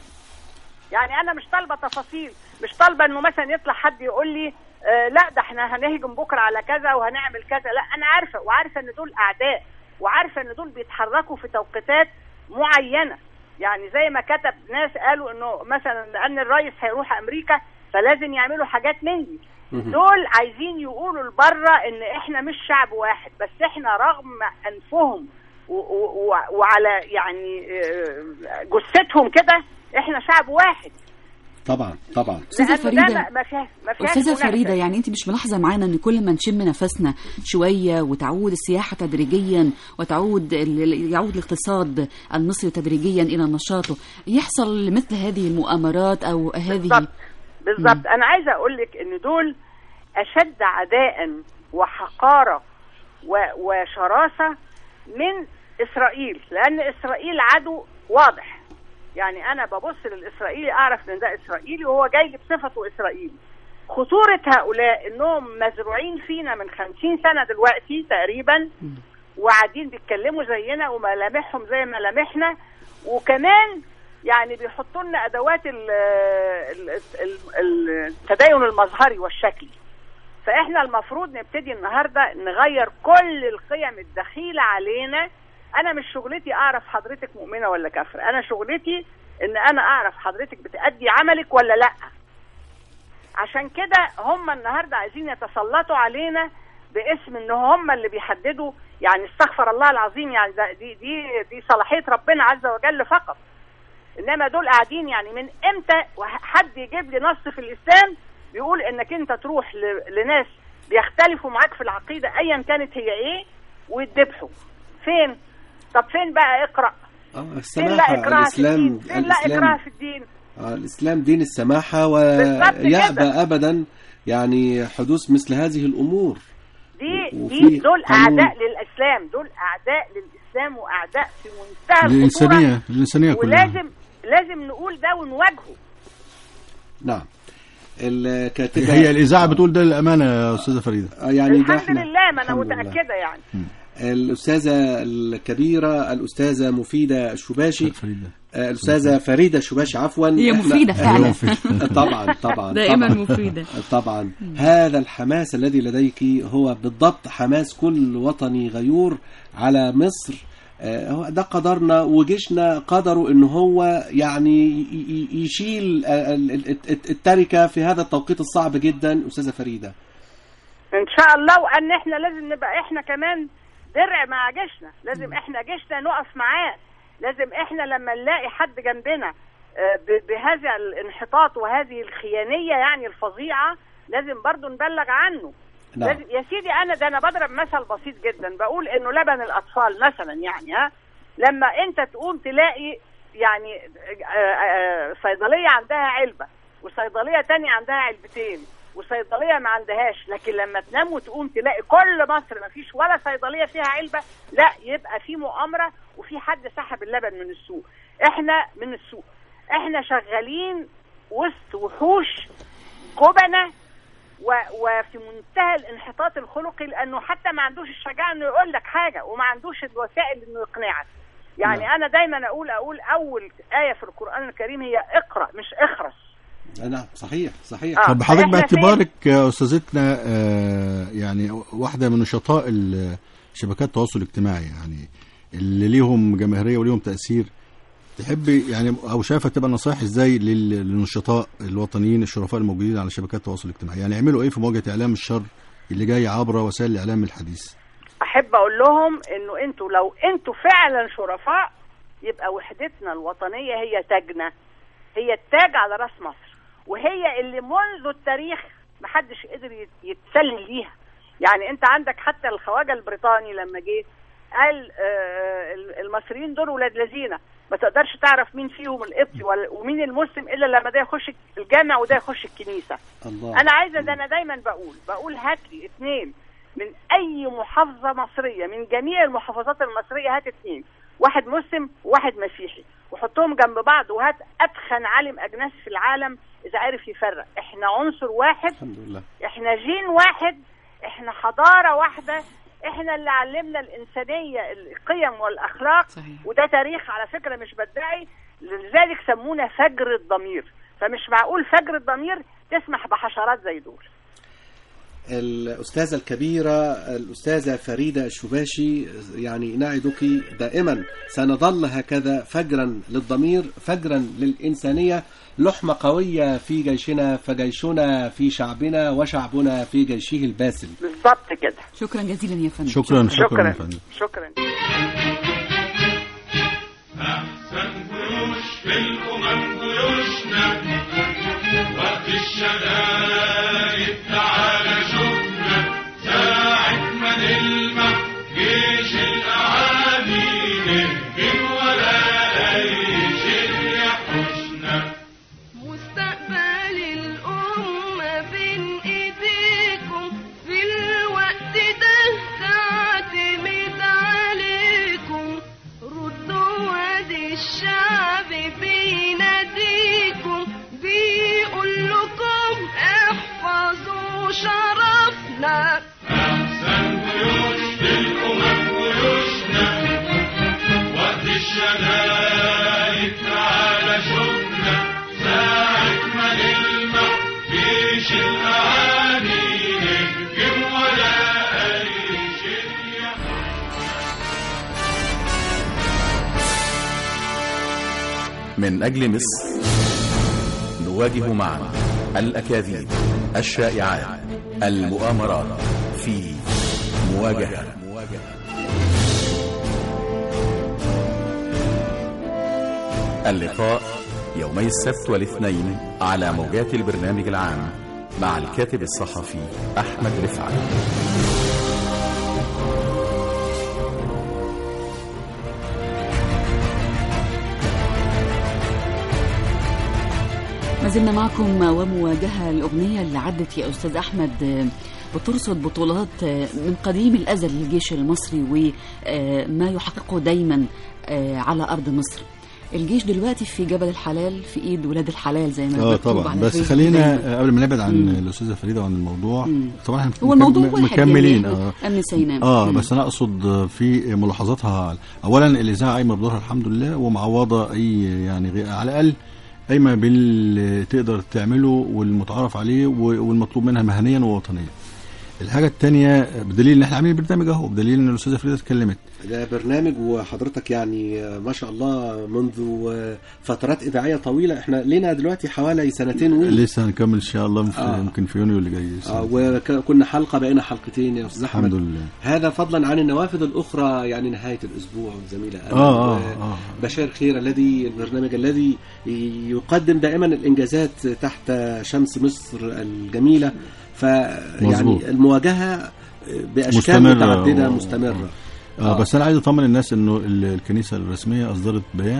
يعني انا مش طالبه تفاصيل مش طالبه انه مثلا يطلع حد يقول لي آه لا ده احنا هنهجم بكره على كذا وهنعمل كذا لا انا عارفه وعارفه ان دول اعداء وعارفه ان دول بيتحركوا في توقيتات معينه يعني زي ما كتب ناس قالوا انه مثلا لان الرئيس هيروح امريكا فلازم يعملوا حاجات من دي مهم. دول عايزين يقولوا لبره ان احنا مش شعب واحد بس احنا رغم انفهم و- و- و- وعلى يعني آه، جثتهم كده احنا شعب واحد طبعا طبعا أستاذة لأنه ده فريدة. ما- ما فيها ما فيهاش أستاذة منافسة. فريدة يعني أنت مش ملاحظة معانا أن كل ما نشم نفسنا شوية وتعود السياحة تدريجيا وتعود ال- يعود الاقتصاد المصري تدريجيا إلى نشاطه يحصل مثل هذه المؤامرات أو هذه بالظبط بالظبط انا عايزه اقول لك ان دول اشد عداء وحقاره و- وشراسه من اسرائيل لان اسرائيل عدو واضح يعني انا ببص للاسرائيلي اعرف ان ده اسرائيلي وهو جاي لي بصفته اسرائيلي خطوره هؤلاء انهم مزروعين فينا من خمسين سنه دلوقتي تقريبا وقاعدين بيتكلموا زينا وملامحهم زي ملامحنا وكمان يعني بيحطوا لنا ادوات ال- ال- ال- ال- التدين المظهري والشكلي فاحنا المفروض نبتدي النهارده نغير كل القيم الدخيله علينا انا مش شغلتي اعرف حضرتك مؤمنه ولا كافره انا شغلتي ان انا اعرف حضرتك بتأدي عملك ولا لا عشان كده هم النهارده عايزين يتسلطوا علينا باسم ان هم اللي بيحددوا يعني استغفر الله العظيم يعني ده دي دي دي صلاحيه ربنا عز وجل فقط انما دول قاعدين يعني من امتى وح- حد يجيب لي نص في الاسلام بيقول انك انت تروح ل- لناس بيختلفوا معاك في العقيده ايا كانت هي ايه ويتذبحوا فين طب فين بقى اقرا اه فين لا السماحه اكراه في الاسلام الدين فين لا اكراه الاسلام في الدين آه، الاسلام دين السماحه بالظبط ويأبى كده. ابدا يعني حدوث مثل هذه الامور دي وفي دي دول قانون. اعداء للاسلام دول اعداء للاسلام واعداء في منتهى الخطوره الإنسانية الإنسانية كلها ولازم لازم نقول ده ونواجهه نعم الكاتبه هي الإذاعة بتقول ده للأمانة يا أستاذة فريدة آه، يعني ده الحمد احنا لله ما انا الحمد لله. متاكده يعني الأستاذة الكبيرة الأستاذة مفيدة الشباشي فريدة آه، الأستاذة فريدة الشباشي عفوا هي إحنا- مفيدة فعلا. طبعا طبعا دائما طبعا مفيدة طبعا هذا الحماس الذي لديك هو بالضبط حماس كل وطني غيور على مصر آه، هو ده قدرنا وجيشنا قدروا ان هو يعني ي- ي- يشيل آه، ال- ال- الت- التركه في هذا التوقيت الصعب جدا استاذه فريده ان شاء الله وان احنا لازم نبقى احنا كمان درع مع جيشنا لازم احنا جيشنا نقف معاه لازم احنا لما نلاقي حد جنبنا آه، ب- بهذا الانحطاط وهذه الخيانيه يعني الفظيعه لازم برضو نبلغ عنه نعم لازم يا سيدي انا ده انا بضرب مثل بسيط جدا بقول انه لبن الاطفال مثلا يعني ها لما انت تقوم تلاقي يعني آه، آه، صيدليه عندها علبه وصيدليه تانية عندها علبتين وصيدليه ما عندهاش لكن لما تنام وتقوم تلاقي كل مصر ما فيش ولا صيدليه فيها علبه لا يبقى في مؤامره وفي حد سحب اللبن من السوق احنا من السوق احنا شغالين وسط وحوش جبنه و- وفي منتهى الانحطاط الخلقي لانه حتى ما عندوش الشجاعه انه يقول لك حاجه وما عندوش الوسائل انه يقنعك يعني نعم. انا دايما اقول اقول اول ايه في القران الكريم هي اقرا مش اخرس نعم صحيح صحيح آه. طب حضرتك إحنا باعتبارك يا أستاذتنا آه، يعني واحدة من نشطاء ال- شبكات التواصل الاجتماعي يعني اللي ليهم جماهيرية وليهم تأثير تحبي يعني أو شايفة تبقى نصائح إزاي لل- للنشطاء الوطنيين الشرفاء الموجودين على شبكات التواصل الاجتماعي يعني يعملوا إيه في مواجهة إعلام الشر اللي جاي عبر وسائل الإعلام الحديث احب اقول لهم انه انتوا لو انتوا فعلا شرفاء يبقى وحدتنا الوطنيه هي تاجنا هي التاج على راس مصر وهي اللي منذ التاريخ محدش قدر يت- يتسلل ليها يعني انت عندك حتى الخواجه البريطاني لما جه قال آه، المصريين دول ولاد لذينه ما تقدرش تعرف مين فيهم القبطي ولا- ومين المسلم الا لما ده يخش الجامع وده يخش الكنيسه الله انا عايزه ده انا دايما بقول بقول هات لي اثنين من اي محافظه مصريه من جميع المحافظات المصريه هات اثنين واحد مسلم وواحد مسيحي وحطهم جنب بعض وهات اتخن عالم اجناس في العالم اذا عرف يفرق احنا عنصر واحد الحمد لله احنا جين واحد احنا حضاره واحده احنا اللي علمنا الانسانيه القيم والاخلاق صحيح. وده تاريخ على فكره مش بدعي لذلك سمونا فجر الضمير فمش معقول فجر الضمير تسمح بحشرات زي دول الأستاذة الكبيرة الأستاذة فريدة الشباشي يعني نعدك دائما سنظل هكذا فجرا للضمير فجرا للإنسانية لحمة قوية في جيشنا فجيشنا في شعبنا وشعبنا في جيشه الباسل بالظبط كده شكرا جزيلا يا فندم شكرا شكرا, شكرا يا فندم. شكرا أحسن جيوش في الأمم جيوشنا وقت الشدائد تعالى شوفنا ساعة ما نلمح جيش الأعادي نهجم ولا أي شيء يحوشنا مستقبل الأمة بين إيديكم في الوقت ده تعتمد عليكم ردوا وادي الشعب بيناديكم بيقول لكم احفظوا شرفنا أحسن جيوش في الأمم جيوشنا وقت الشدائد تعالى شوفنا ساعة ما نلمح جيش الأعادي نهجم ولا أي شيء يحوش من أجل مصر نواجه معا الأكاذيب الشائعات المؤامرات في مواجهة اللقاء يومي السبت والاثنين على موجات البرنامج العام مع الكاتب الصحفي أحمد رفعت ما زلنا معكم ومواجهة الأغنية اللي عدت يا أستاذ أحمد آه، بترصد بطولات آه، من قديم الأزل للجيش المصري وما يحققه دايما آه، على أرض مصر الجيش دلوقتي في جبل الحلال في ايد ولاد الحلال زي ما اه مكتوب طبعا على بس الفيسبوك خلينا دايماً. آه، قبل ما نبعد عن مم. الاستاذه فريده وعن الموضوع مم. طبعا احنا هو الموضوع مكم- واحد مكملين يعني اه أمن سيناء اه مم. بس انا اقصد في ملاحظاتها اولا الاذاعه قايمه بدورها الحمد لله ومعوضه اي يعني غير على الاقل قايمه باللي تقدر تعمله والمتعارف عليه و- والمطلوب منها مهنيا ووطنيا الحاجه الثانيه بدليل ان احنا عاملين البرنامج اهو بدليل ان الاستاذه فريده اتكلمت ده برنامج وحضرتك يعني آه، ما شاء الله منذ آه، فترات إذاعية طويلة احنا لنا دلوقتي حوالي سنتين و لسه هنكمل ان شاء الله في آه. يمكن في يونيو اللي جاي آه وكنا حلقة بقينا حلقتين يا أستاذ أحمد الحمد لله هذا فضلا عن النوافذ الأخرى يعني نهاية الأسبوع زميلة أمل آه، آه، و- آه. بشير خير الذي البرنامج الذي يقدم دائما الإنجازات تحت شمس مصر الجميلة فيعني مظبوط. المواجهة بأشكال مستمرة متعددة و- مستمرة آه بس انا عايز اطمن الناس انه ال- الكنيسه الرسميه اصدرت بيان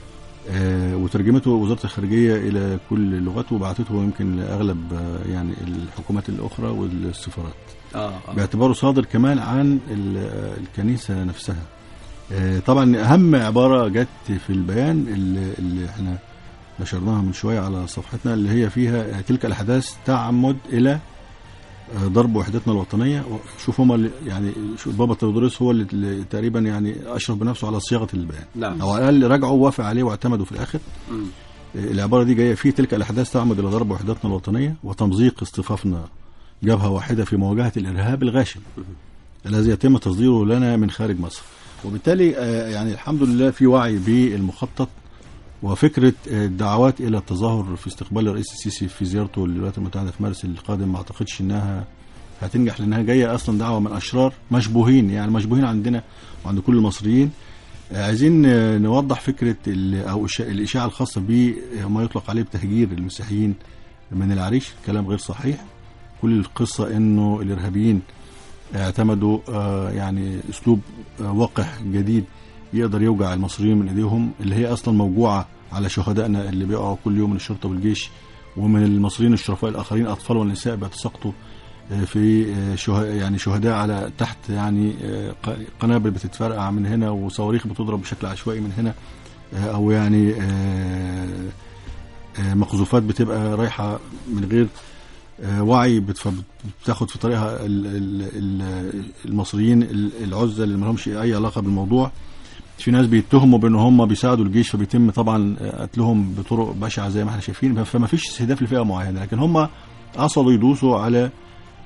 آه وترجمته وزاره الخارجيه الى كل اللغات وبعثته يمكن لاغلب آه يعني الحكومات الاخرى والسفارات آه آه. باعتباره صادر كمان عن ال- آه، الكنيسه نفسها آه طبعا اهم عباره جت في البيان اللي, اللي احنا نشرناها من شويه على صفحتنا اللي هي فيها تلك الاحداث تعمد الى آه، ضرب وحدتنا الوطنيه شوف هما اللي يعني شوف بابا تودروس هو اللي- اللي تقريبا يعني اشرف بنفسه على صياغه البيان نعم او على الاقل رجعوا وافق عليه واعتمدوا في الاخر مم. آه، العباره دي جايه في تلك الاحداث تعمد الى ضرب وحدتنا الوطنيه وتمزيق اصطفافنا جبهه واحده في مواجهه الارهاب الغاشم الذي يتم تصديره لنا من خارج مصر وبالتالي آه، يعني الحمد لله في وعي بالمخطط وفكره آه، الدعوات الى التظاهر في استقبال الرئيس السيسي في زيارته للولايات المتحده في مارس القادم ما اعتقدش انها هتنجح لانها جايه اصلا دعوه من اشرار مشبوهين يعني مشبوهين عندنا وعند كل المصريين آه، عايزين آه، نوضح فكره ال- او الإشاعة- الاشاعه الخاصه بما يطلق عليه بتهجير المسيحيين من العريش كلام غير صحيح كل القصه انه الارهابيين اعتمدوا آه، يعني اسلوب آه، وقح جديد يقدر يوجع المصريين من ايديهم اللي هي اصلا موجوعه على شهدائنا اللي بيقعوا كل يوم من الشرطه والجيش ومن المصريين الشرفاء الاخرين اطفال ونساء بيتساقطوا آه، في آه، شه يعني شهداء على تحت يعني آه، ق- قنابل بتتفرقع من هنا وصواريخ بتضرب بشكل عشوائي من هنا آه، او يعني آه، آه، مقذوفات بتبقى رايحه من غير آه، وعي بتف- بتاخد في طريقها ال- ال- ال- المصريين ال- العزة اللي ما لهمش اي علاقه بالموضوع في ناس بيتهموا بان هم بيساعدوا الجيش فبيتم طبعا آه، قتلهم بطرق بشعه زي ما احنا شايفين فما فيش استهداف لفئه معينه لكن هم قصدوا يدوسوا على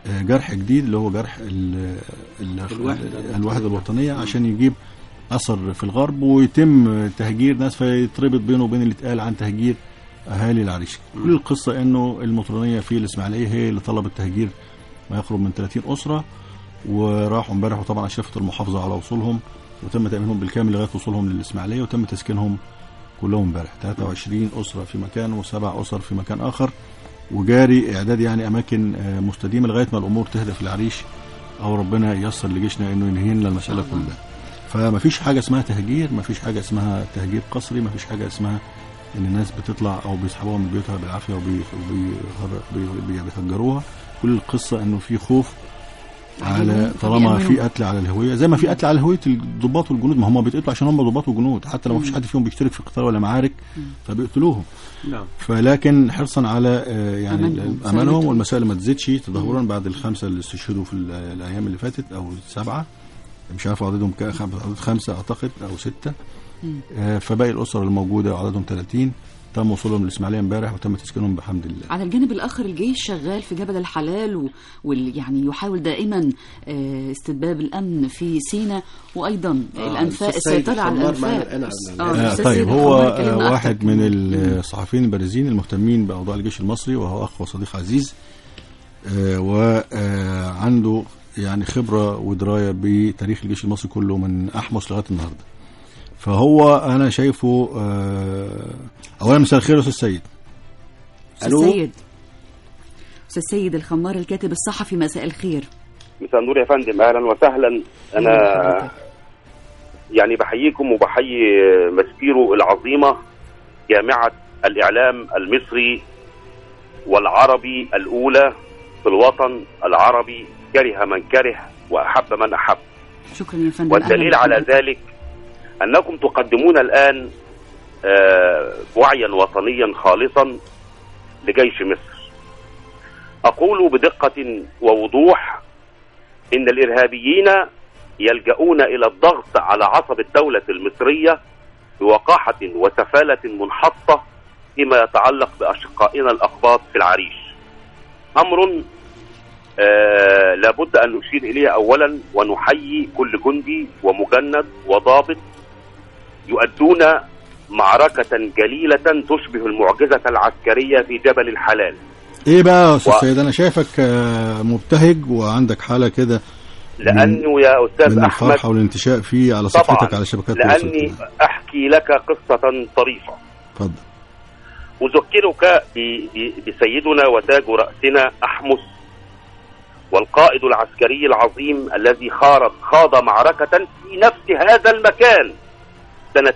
آه، جرح جديد اللي هو جرح ال- ال- الوحدة. الوحدة الوطنية عشان يجيب أثر في الغرب ويتم تهجير ناس فيتربط بينه وبين اللي اتقال عن تهجير أهالي العريش كل القصة إنه المطرانية في الإسماعيلية هي اللي طلبت تهجير ما يقرب من 30 أسرة وراحوا امبارح وطبعا أشرفت المحافظة على وصولهم وتم تأمينهم بالكامل لغاية وصولهم للإسماعيلية وتم تسكينهم كلهم امبارح 23 أسرة في مكان وسبع أسر في مكان آخر وجاري إعداد يعني أماكن آه، مستديمة لغاية ما الأمور تهدى في العريش أو ربنا ييسر لجيشنا إنه ينهي لنا المسألة كلها فما فيش حاجة اسمها تهجير ما فيش حاجة اسمها تهجير قسري ما فيش حاجة اسمها إن الناس بتطلع أو بيسحبوها من بيوتها بالعافية وبيهجروها كل القصة إنه في خوف على طالما في قتل على الهويه زي ما في قتل على هويه الضباط والجنود ما هم بيتقتلوا عشان هم ضباط وجنود حتى لو ما فيش حد فيهم بيشترك في قتال ولا معارك فبيقتلوهم نعم فلكن حرصا على آه، يعني أمانهم. امانهم سلامتهم. والمسائل ما تزيدش تدهورا بعد الخمسه اللي استشهدوا في ال- الايام اللي فاتت او السبعه مش عارف عددهم كام عدد خمسه اعتقد او سته آه، فباقي الاسر الموجوده عددهم 30 تم وصولهم للاسماعيليه امبارح وتم تسكينهم بحمد الله على الجانب الآخر الجيش شغال في جبل الحلال و... وال... يعني يحاول دائما آه، استتباب الأمن في سيناء وأيضا آه، الأنفاق الأستاذ سيد السيطرة على الخمار معنا الأنفاق الآن على آه، آه الأستاذ طيب سيد هو الخمار كلمنا آه أكتر. واحد من الصحفيين البارزين المهتمين باوضاع الجيش المصري وهو اخ وصديق عزيز آه وعنده يعني خبره ودرايه بتاريخ الجيش المصري كله من احمس لغايه النهارده فهو انا شايفه آه اولا مساء الخير يا استاذ سيد أستاذ ألو. سيد أستاذ سيد الخمار الكاتب الصحفي مساء الخير مساء النور يا فندم اهلا وسهلا انا يعني بحييكم وبحيي مسبيرو العظيمه جامعه الاعلام المصري والعربي الاولى في الوطن العربي كره من كره واحب من احب شكرا يا فندم والدليل أهلاً على بحضرتك. ذلك انكم تقدمون الان آه، وعيا وطنيا خالصا لجيش مصر اقول بدقه ووضوح ان الارهابيين يلجؤون الى الضغط على عصب الدوله المصريه بوقاحه وسفاله منحطه فيما يتعلق باشقائنا الاقباط في العريش امر آه لابد ان نشير اليه اولا ونحيي كل جندي ومجند وضابط يؤدون معركة جليلة تشبه المعجزة العسكرية في جبل الحلال ايه بقى يا استاذ و- سيد انا شايفك آه مبتهج وعندك حاله كده لأنه يا أستاذ من أحمد الفرحه والانتشاء فيه على طبعا صفحتك على شبكات التواصل لأني الاجتماعي. أحكي لك قصة طريفة اتفضل أذكرك ب- ب- بسيدنا وتاج رأسنا أحمس والقائد العسكري العظيم الذي خاض خاض معركة في نفس هذا المكان سنة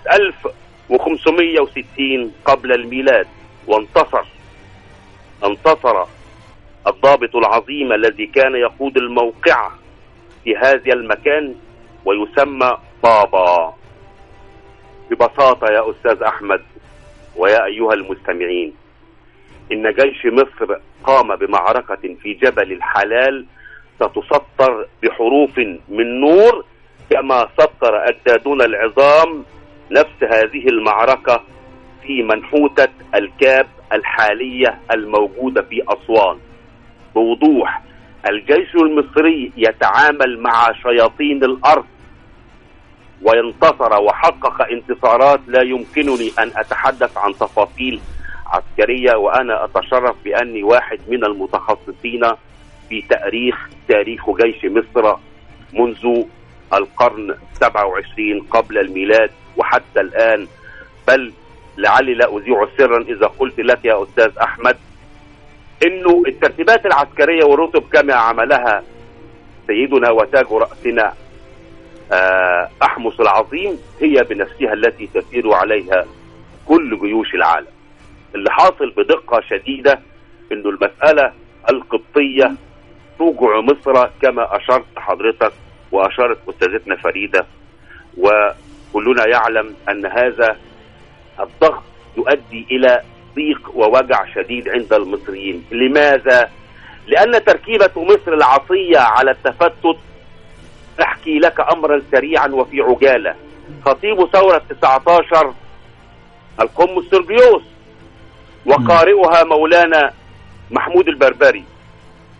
1560 قبل الميلاد وانتصر انتصر الضابط العظيم الذي كان يقود الموقعة في هذا المكان ويسمى بابا ببساطة يا أستاذ أحمد ويا أيها المستمعين إن جيش مصر قام بمعركة في جبل الحلال ستسطر بحروف من نور كما سطر أجدادنا العظام نفس هذه المعركة في منحوتة الكاب الحالية الموجودة في أسوان بوضوح الجيش المصري يتعامل مع شياطين الأرض وانتصر وحقق انتصارات لا يمكنني أن أتحدث عن تفاصيل عسكرية وأنا أتشرف بأني واحد من المتخصصين في تاريخ تاريخ جيش مصر منذ القرن 27 قبل الميلاد وحتى الآن بل لعلي لا أذيع سرا إذا قلت لك يا أستاذ أحمد إنه الترتيبات العسكرية والرتب كما عملها سيدنا وتاج رأسنا آه، أحمس العظيم هي بنفسها التي تسير عليها كل جيوش العالم اللي حاصل بدقة شديدة انه المسألة القبطية توجع مصر كما اشرت حضرتك واشارت استاذتنا فريدة وكلنا يعلم ان هذا الضغط يؤدي الى ضيق ووجع شديد عند المصريين لماذا؟ لان تركيبة مصر العصية على التفتت احكي لك امرا سريعا وفي عجالة خطيب ثورة 19 القم السربيوس وقارئها مولانا محمود البربري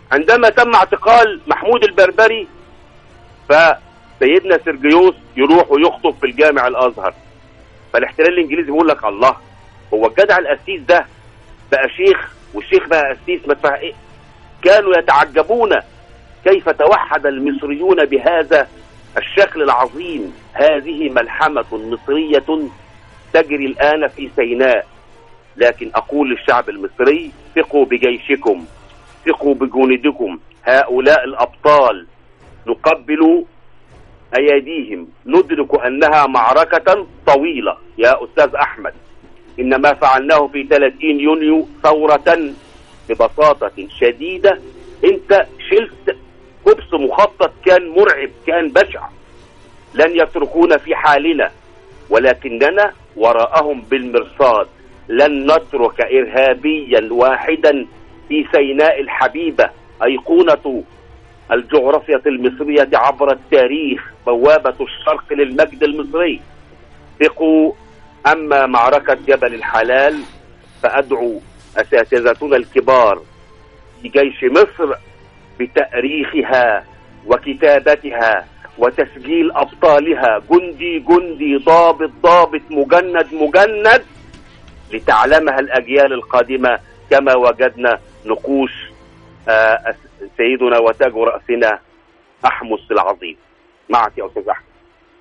عندما تم اعتقال محمود البربري فسيدنا سيرجيوس يروح ويخطب في الجامع الازهر فالاحتلال الانجليزي بيقول لك الله هو الجدع القسيس ده بقى شيخ والشيخ بقى قسيس ما تفهم ايه كانوا يتعجبون كيف توحد المصريون بهذا الشكل العظيم هذه ملحمة مصرية تجري الآن في سيناء لكن أقول للشعب المصري ثقوا بجيشكم ثقوا بجندكم هؤلاء الأبطال نقبل أيديهم ندرك أنها معركة طويلة يا أستاذ أحمد إن ما فعلناه في 30 يونيو ثورة ببساطة شديدة أنت شلت كبس مخطط كان مرعب كان بشع لن يتركونا في حالنا ولكننا وراءهم بالمرصاد لن نترك إرهابيا واحدا في سيناء الحبيبة أيقونة الجغرافيا المصرية عبر التاريخ بوابة الشرق للمجد المصري ثقوا أما معركة جبل الحلال فأدعو أساتذتنا الكبار في جيش مصر بتأريخها وكتابتها وتسجيل أبطالها جندي جندي ضابط ضابط مجند مجند لتعلمها الأجيال القادمة كما وجدنا نقوش آه، سيدنا وتاج رأسنا أحمس العظيم معك يا أستاذ أحمد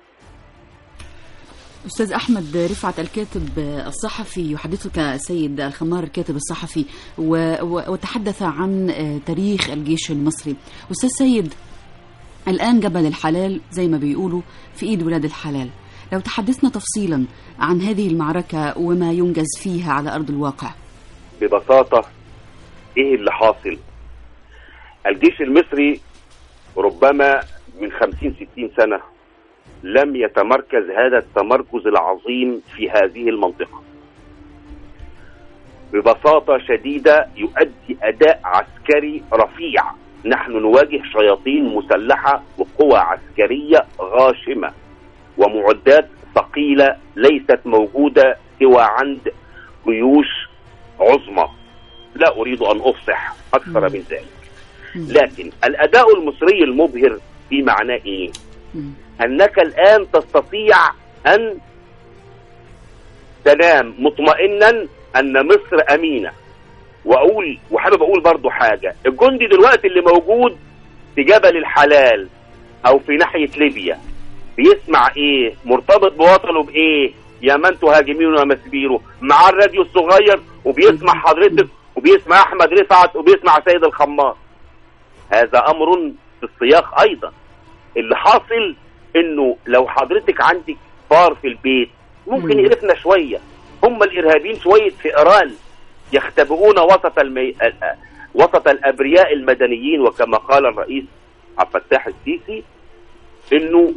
أستاذ أحمد رفعت الكاتب الصحفي يحدثك سيد الخمار الكاتب الصحفي و- و- وتحدث عن آه، تاريخ الجيش المصري أستاذ سيد الآن جبل الحلال زي ما بيقولوا في إيد ولاد الحلال لو تحدثنا تفصيلا عن هذه المعركة وما ينجز فيها على أرض الواقع ببساطة ايه اللي حاصل الجيش المصري ربما من خمسين ستين سنة لم يتمركز هذا التمركز العظيم في هذه المنطقة ببساطة شديدة يؤدي أداء عسكري رفيع نحن نواجه شياطين مسلحة وقوى عسكرية غاشمة ومعدات ثقيلة ليست موجودة سوى عند جيوش عظمى لا أريد أن أفصح أكثر من ذلك لكن الأداء المصري المبهر في معناه إيه؟ أنك الآن تستطيع أن تنام مطمئنا أن مصر أمينة وأقول وحابب أقول برضو حاجة الجندي دلوقتي اللي موجود في جبل الحلال أو في ناحية ليبيا بيسمع إيه مرتبط بوطنه بإيه يا من تهاجمون ومسبيره مع الراديو الصغير وبيسمع حضرتك وبيسمع أحمد رفعت وبيسمع سيد الخمار هذا أمر في السياق أيضا اللي حاصل انه لو حضرتك عندك فار في البيت ممكن يقرفنا شويه هم الارهابيين شويه فئران يختبئون وسط المي... وسط الابرياء المدنيين وكما قال الرئيس عبد الفتاح السيسي انه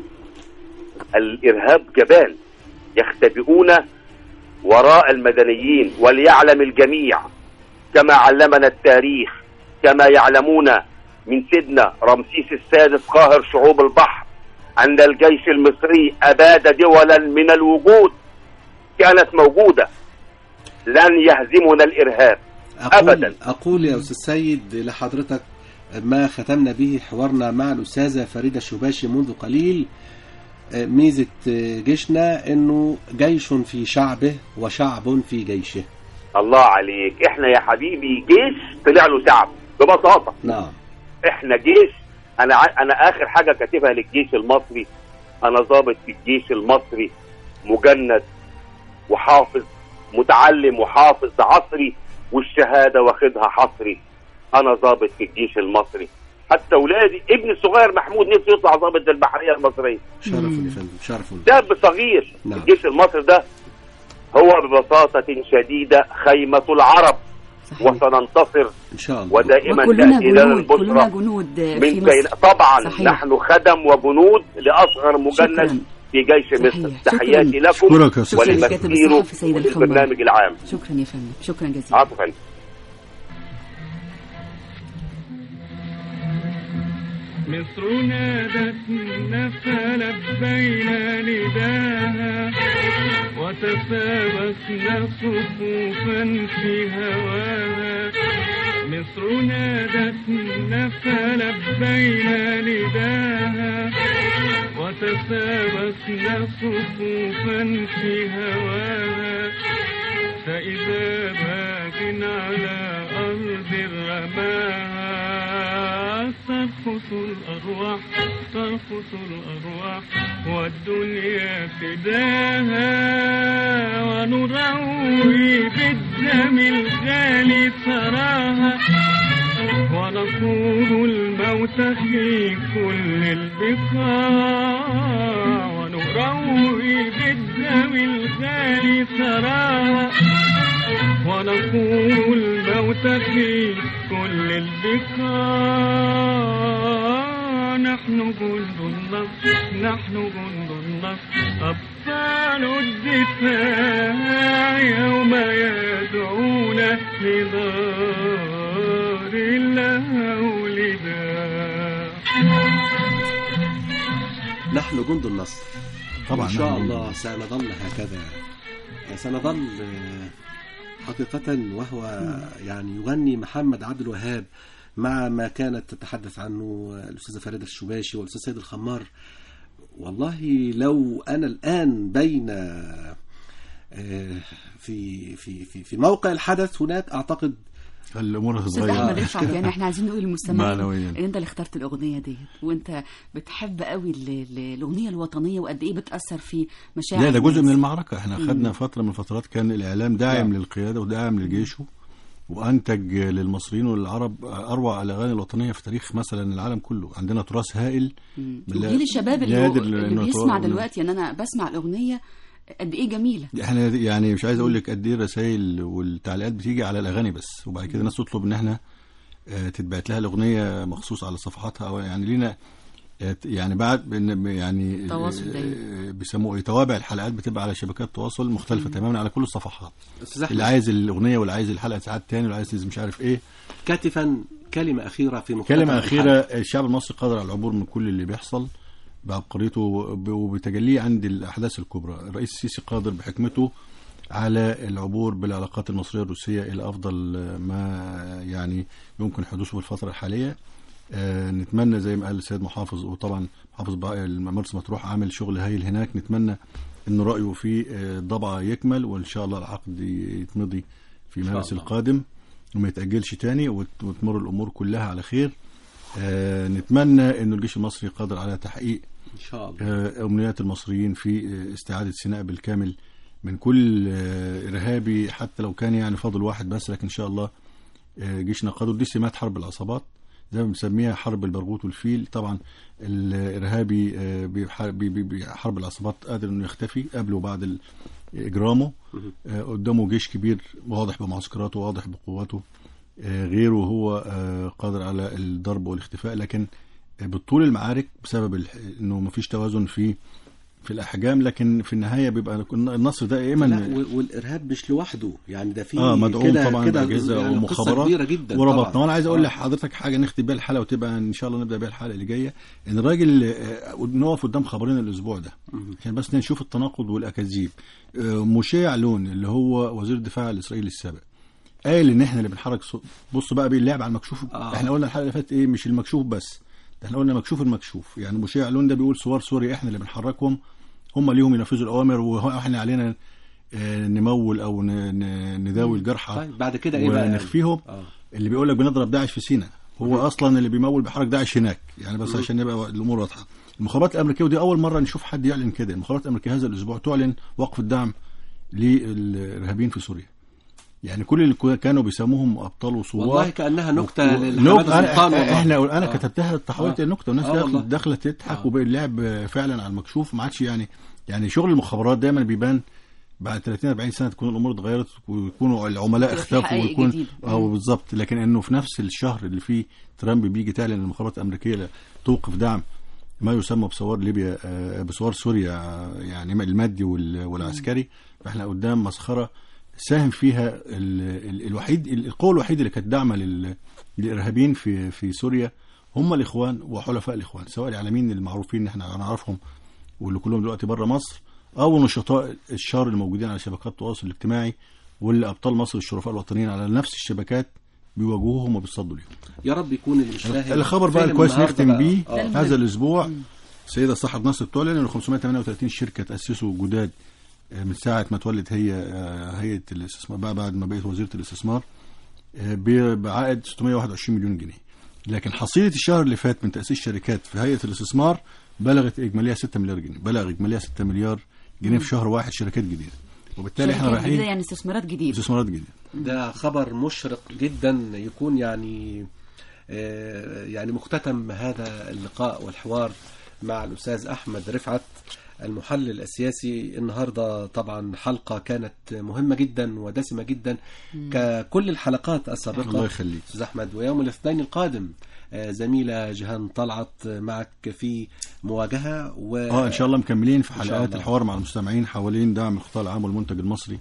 الارهاب جبان يختبئون وراء المدنيين وليعلم الجميع كما علمنا التاريخ كما يعلمون من سيدنا رمسيس السادس قاهر شعوب البحر أن الجيش المصري أباد دولا من الوجود كانت موجودة لن يهزمنا الإرهاب أقول أبدا أقول يا أستاذ سيد لحضرتك ما ختمنا به حوارنا مع الأستاذة فريدة الشباشي منذ قليل آه، ميزة آه، جيشنا أنه جيش في شعبه وشعب في جيشه الله عليك احنا يا حبيبي جيش طلع له شعب ببساطة نعم احنا جيش انا ع- انا اخر حاجة كاتبها للجيش المصري انا ضابط في الجيش المصري مجند وحافظ متعلم وحافظ عصري والشهادة واخدها حصري انا ضابط في الجيش المصري حتى ولادي ابني الصغير محمود نفسه يطلع ضابط في البحرية المصرية شرف يا فندم شرف شاب صغير نعم. الجيش المصري ده هو ببساطة شديدة خيمة العرب وسننتصر إن شاء الله ودائما وكلنا تأتي لنا جنود كلنا البشرى جنود من في سينا مصر طبعا صحيح. نحن خدم وجنود لأصغر شكراً. مجند في جيش مصر صحيح. تحياتي شكراً. لكم أشكرك يا أستاذ شكراً للكاتب ولمسيره الصحفي سيد الخمار. وللبرنامج العام شكرا يا فندم شكرا جزيلا عفوا مصر نادتنا فلبينا نداها وتسابقنا صفوفا في هواها مصر نادتنا فلبينا نداها وتسابقنا صفوفا في هواها فإذا باغ على أرض رماها ترخص الأرواح ترخص الأرواح والدنيا فداها ونروي بالدم الغالي تراها ونصور الموت في كل البقاع ونروي بالدم الغالي تراها ونصور الموت في كل البقاع نحن جند النصر نحن جند النصر أبطال الدفاع يوم يدعون لدار الهول نحن جند النصر طبعاً إن شاء نحن جند الله سنظل هكذا سنظل آه، حقيقة وهو يعني يغني محمد عبد الوهاب مع ما كانت تتحدث عنه الأستاذة فريدة الشباشي والأستاذ سيد الخمار والله لو أنا الآن بين آه، في في في في موقع الحدث هناك أعتقد الامور استاذ هتتغير احمد رفعت يعني احنا عايزين نقول للمستمعين معنوياً. ان انت اللي اخترت الاغنيه ديت وانت بتحب قوي ال- ال- الاغنيه الوطنيه وقد ايه بتاثر في مشاعر لا ده جزء الناس. من المعركة احنا مم. خدنا فترة من الفترات كان الإعلام داعم للقيادة وداعم لجيشه وأنتج للمصريين والعرب أروع الأغاني الوطنية في تاريخ مثلا العالم كله عندنا تراث هائل مم. لا- وجيل الشباب اللي, نادر اللي إنه بيسمع يطور- دلوقتي ان انا بسمع الاغنيه قد ايه جميله احنا يعني مش عايز اقول لك قد ايه الرسائل والتعليقات بتيجي على الاغاني بس وبعد كده الناس تطلب ان احنا آه، تتبعت لها الاغنيه مخصوص على صفحاتها او يعني لينا آه، يعني بعد بن- يعني تواصل آه، دايما. بيسموه ايه توابع الحلقات بتبقى على شبكات تواصل مختلفه تماما على كل الصفحات أستاذ أحمد. اللي عايز الاغنيه واللي عايز الحلقه ساعات تاني واللي عايز مش عارف ايه كاتفا كلمة أخيرة في مقتطع كلمة أخيرة الحلقة. الشعب المصري قادر على العبور من كل اللي بيحصل بعبقريته وب- وبتجليه عند الأحداث الكبرى الرئيس السيسي قادر بحكمته على العبور بالعلاقات المصرية الروسية إلى أفضل ما يعني يمكن حدوثه في الفترة الحالية آه، نتمنى زي ما قال السيد محافظ وطبعا محافظ بقى مرسى مطروح عامل شغل هايل هناك نتمنى ان رأيه في آه، الضبعة يكمل وإن شاء الله العقد يتمضي في إن شاء مارس الله. القادم وما يتأجلش تاني وت- وتمر الأمور كلها على خير آه، نتمنى أن الجيش المصري قادر على تحقيق إن شاء الله آه، أمنيات المصريين في آه، استعادة سيناء بالكامل من كل آه، إرهابي حتى لو كان يعني فاضل واحد بس لكن إن شاء الله آه، جيشنا قادر دي سمات حرب العصابات زي ما بنسميها حرب البرغوث والفيل طبعا الإرهابي آه، بيحارب- بي- بي- بي- حرب العصابات قادر إنه يختفي قبل وبعد ال- إجرامه آه، قدامه جيش كبير واضح بمعسكراته واضح بقوته آه، غيره هو آه، قادر على الضرب والاختفاء لكن آه، بطول المعارك بسبب الح- انه مفيش توازن في في الاحجام لكن في النهايه بيبقى النصر لا دائما و- والإرهاب مش لوحده يعني ده في اه مدعوم كده طبعا كده باجهزه يعني قصة ومخابرات كبيرة جدا وربطنا طبعاً. وانا عايز اقول آه. لحضرتك حاجه نختم بيها الحلقه وتبقى ان شاء الله نبدا بيها الحلقه اللي جايه ان الراجل آه، نقف قدام خبرين الاسبوع ده عشان بس نشوف التناقض والاكاذيب آه، مشيع لون اللي هو وزير الدفاع الاسرائيلي السابق قال ان احنا اللي بنحرك صوت بص بقى باللعب على المكشوف آه. احنا قلنا الحلقه اللي فاتت ايه مش المكشوف بس ده احنا قلنا مكشوف المكشوف يعني مشيع لون ده بيقول صور سوري احنا اللي بنحركهم هم ليهم ينفذوا الاوامر واحنا علينا آه، نمول او ن- ن- نداوي الجرحى طيب بعد كده إيه بقى ونخفيهم آه. اللي بيقول لك بنضرب داعش في سيناء هو اصلا اللي بيمول بحرك داعش هناك يعني بس عشان نبقى الامور واضحه المخابرات الامريكيه ودي اول مره نشوف حد يعلن كده المخابرات الامريكيه هذا الاسبوع تعلن وقف الدعم للارهابيين في سوريا يعني كل اللي كو- كانوا بيسموهم ابطال وثوار والله كأنها نكتة و- لحمادة نكتة سلطان انا والله. احنا انا آه. كتبتها تحولت آه. النكته والناس آه داخله والله. داخله تضحك آه. وبقى اللعب فعلا على المكشوف ما عادش يعني يعني شغل المخابرات دايما بيبان بعد 30 40 سنه تكون الامور اتغيرت ويكونوا العملاء يبقى في اختفوا حقائق ويكون جديدة. اه بالظبط لكن انه في نفس الشهر اللي فيه ترامب بيجي تعلن ان المخابرات الامريكيه لا توقف دعم ما يسمى بثوار ليبيا آه، بثوار سوريا آه، يعني المادي وال- والعسكري فاحنا قدام مسخره ساهم فيها ال- ال- الوحيد القوه الوحيده اللي كانت داعمه لل- للارهابيين في في سوريا هم الاخوان وحلفاء الاخوان سواء الاعلاميين المعروفين ان احنا نعرفهم واللي كلهم دلوقتي بره مصر او نشطاء الشر الموجودين على شبكات التواصل الاجتماعي واللي ابطال مصر الشرفاء الوطنيين على نفس الشبكات بيواجهوهم وبيصدوا ليهم يا رب يكون اللي مش فاهم الخبر بقى فهم الكويس النهاردة نختم بقى. بيه آه. هذا الاسبوع السيده صاحب نصر بتعلن ان 538 شركه تاسسوا جداد آه، من ساعه ما تولد هي آه، هيئه الاستثمار بقى بعد ما بقت وزيره الاستثمار آه، ب- بعائد 621 مليون جنيه لكن حصيله الشهر اللي فات من تاسيس شركات في هيئه الاستثمار بلغت اجماليها 6 مليار جنيه بلغ اجماليها 6 مليار جنيه في شهر واحد شركات جديده وبالتالي احنا شركات جديدة رايحين يعني استثمارات جديدة استثمارات جديده ده خبر مشرق جدا يكون يعني آه، يعني مختتم هذا اللقاء والحوار مع الأستاذ أحمد رفعت المحلل السياسي النهاردة طبعا حلقة كانت مهمة جدا ودسمة جدا ككل الحلقات السابقة الله يخليك. أستاذ أحمد ويوم الاثنين القادم آه، زميلة جهان طلعت معك في مواجهة و... اه ان شاء الله مكملين في إن شاء حلقات الله. الحوار مع المستمعين حوالين دعم القطاع العام والمنتج المصري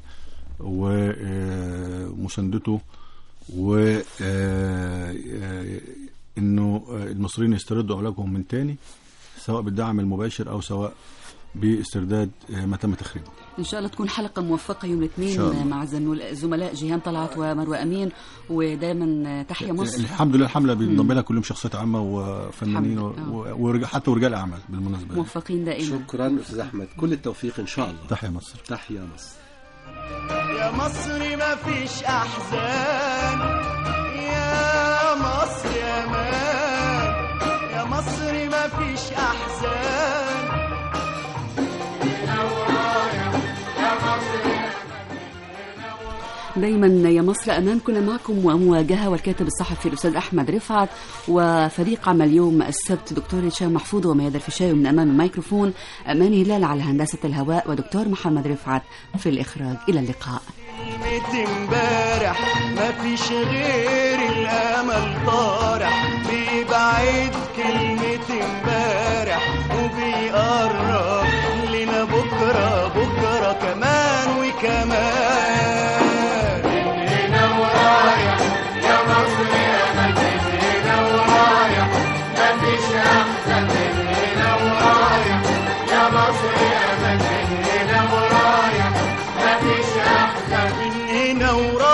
ومساندته و آه، آه، انه آه، المصريين يستردوا املاكهم من تاني سواء بالدعم المباشر او سواء باسترداد آه، ما تم تخريبه ان شاء الله تكون حلقه موفقه يوم إن شاء الاثنين الله. مع زنول- الزملاء جيهان طلعت ومروه امين ودايما تحيا مصر الحمد لله الحمله بينضم لها كلهم شخصيات عامه وفنانين الحمد لله. و- ورجال حتى ورجال اعمال بالمناسبه موفقين دائما شكرا أستاذ أحمد كل التوفيق إن شاء الله تحيا مصر تحيا مصر يا مصر ما فيش احزان يا مصر يا مان يا مصر ما فيش احزان دايما يا مصر امان كنا معكم ومواجهه والكاتب الصحفي الاستاذ احمد رفعت وفريق عمل يوم السبت دكتور هشام محفوظ وميادة الفيشاوي من امام الميكروفون امان هلال على هندسه الهواء ودكتور محمد رفعت في الاخراج الى اللقاء كلمة امبارح ما فيش غير الامل طارح بيبعد كلمة امبارح وبيقرب لنا بكرة بكرة كمان وكمان من هنا ورايح يا مصر يا مجد هنا ورايح ما فيش احسن من هنا ورايح يا مصر يا مجد هنا ورايح ما فيش احسن من هنا ورايح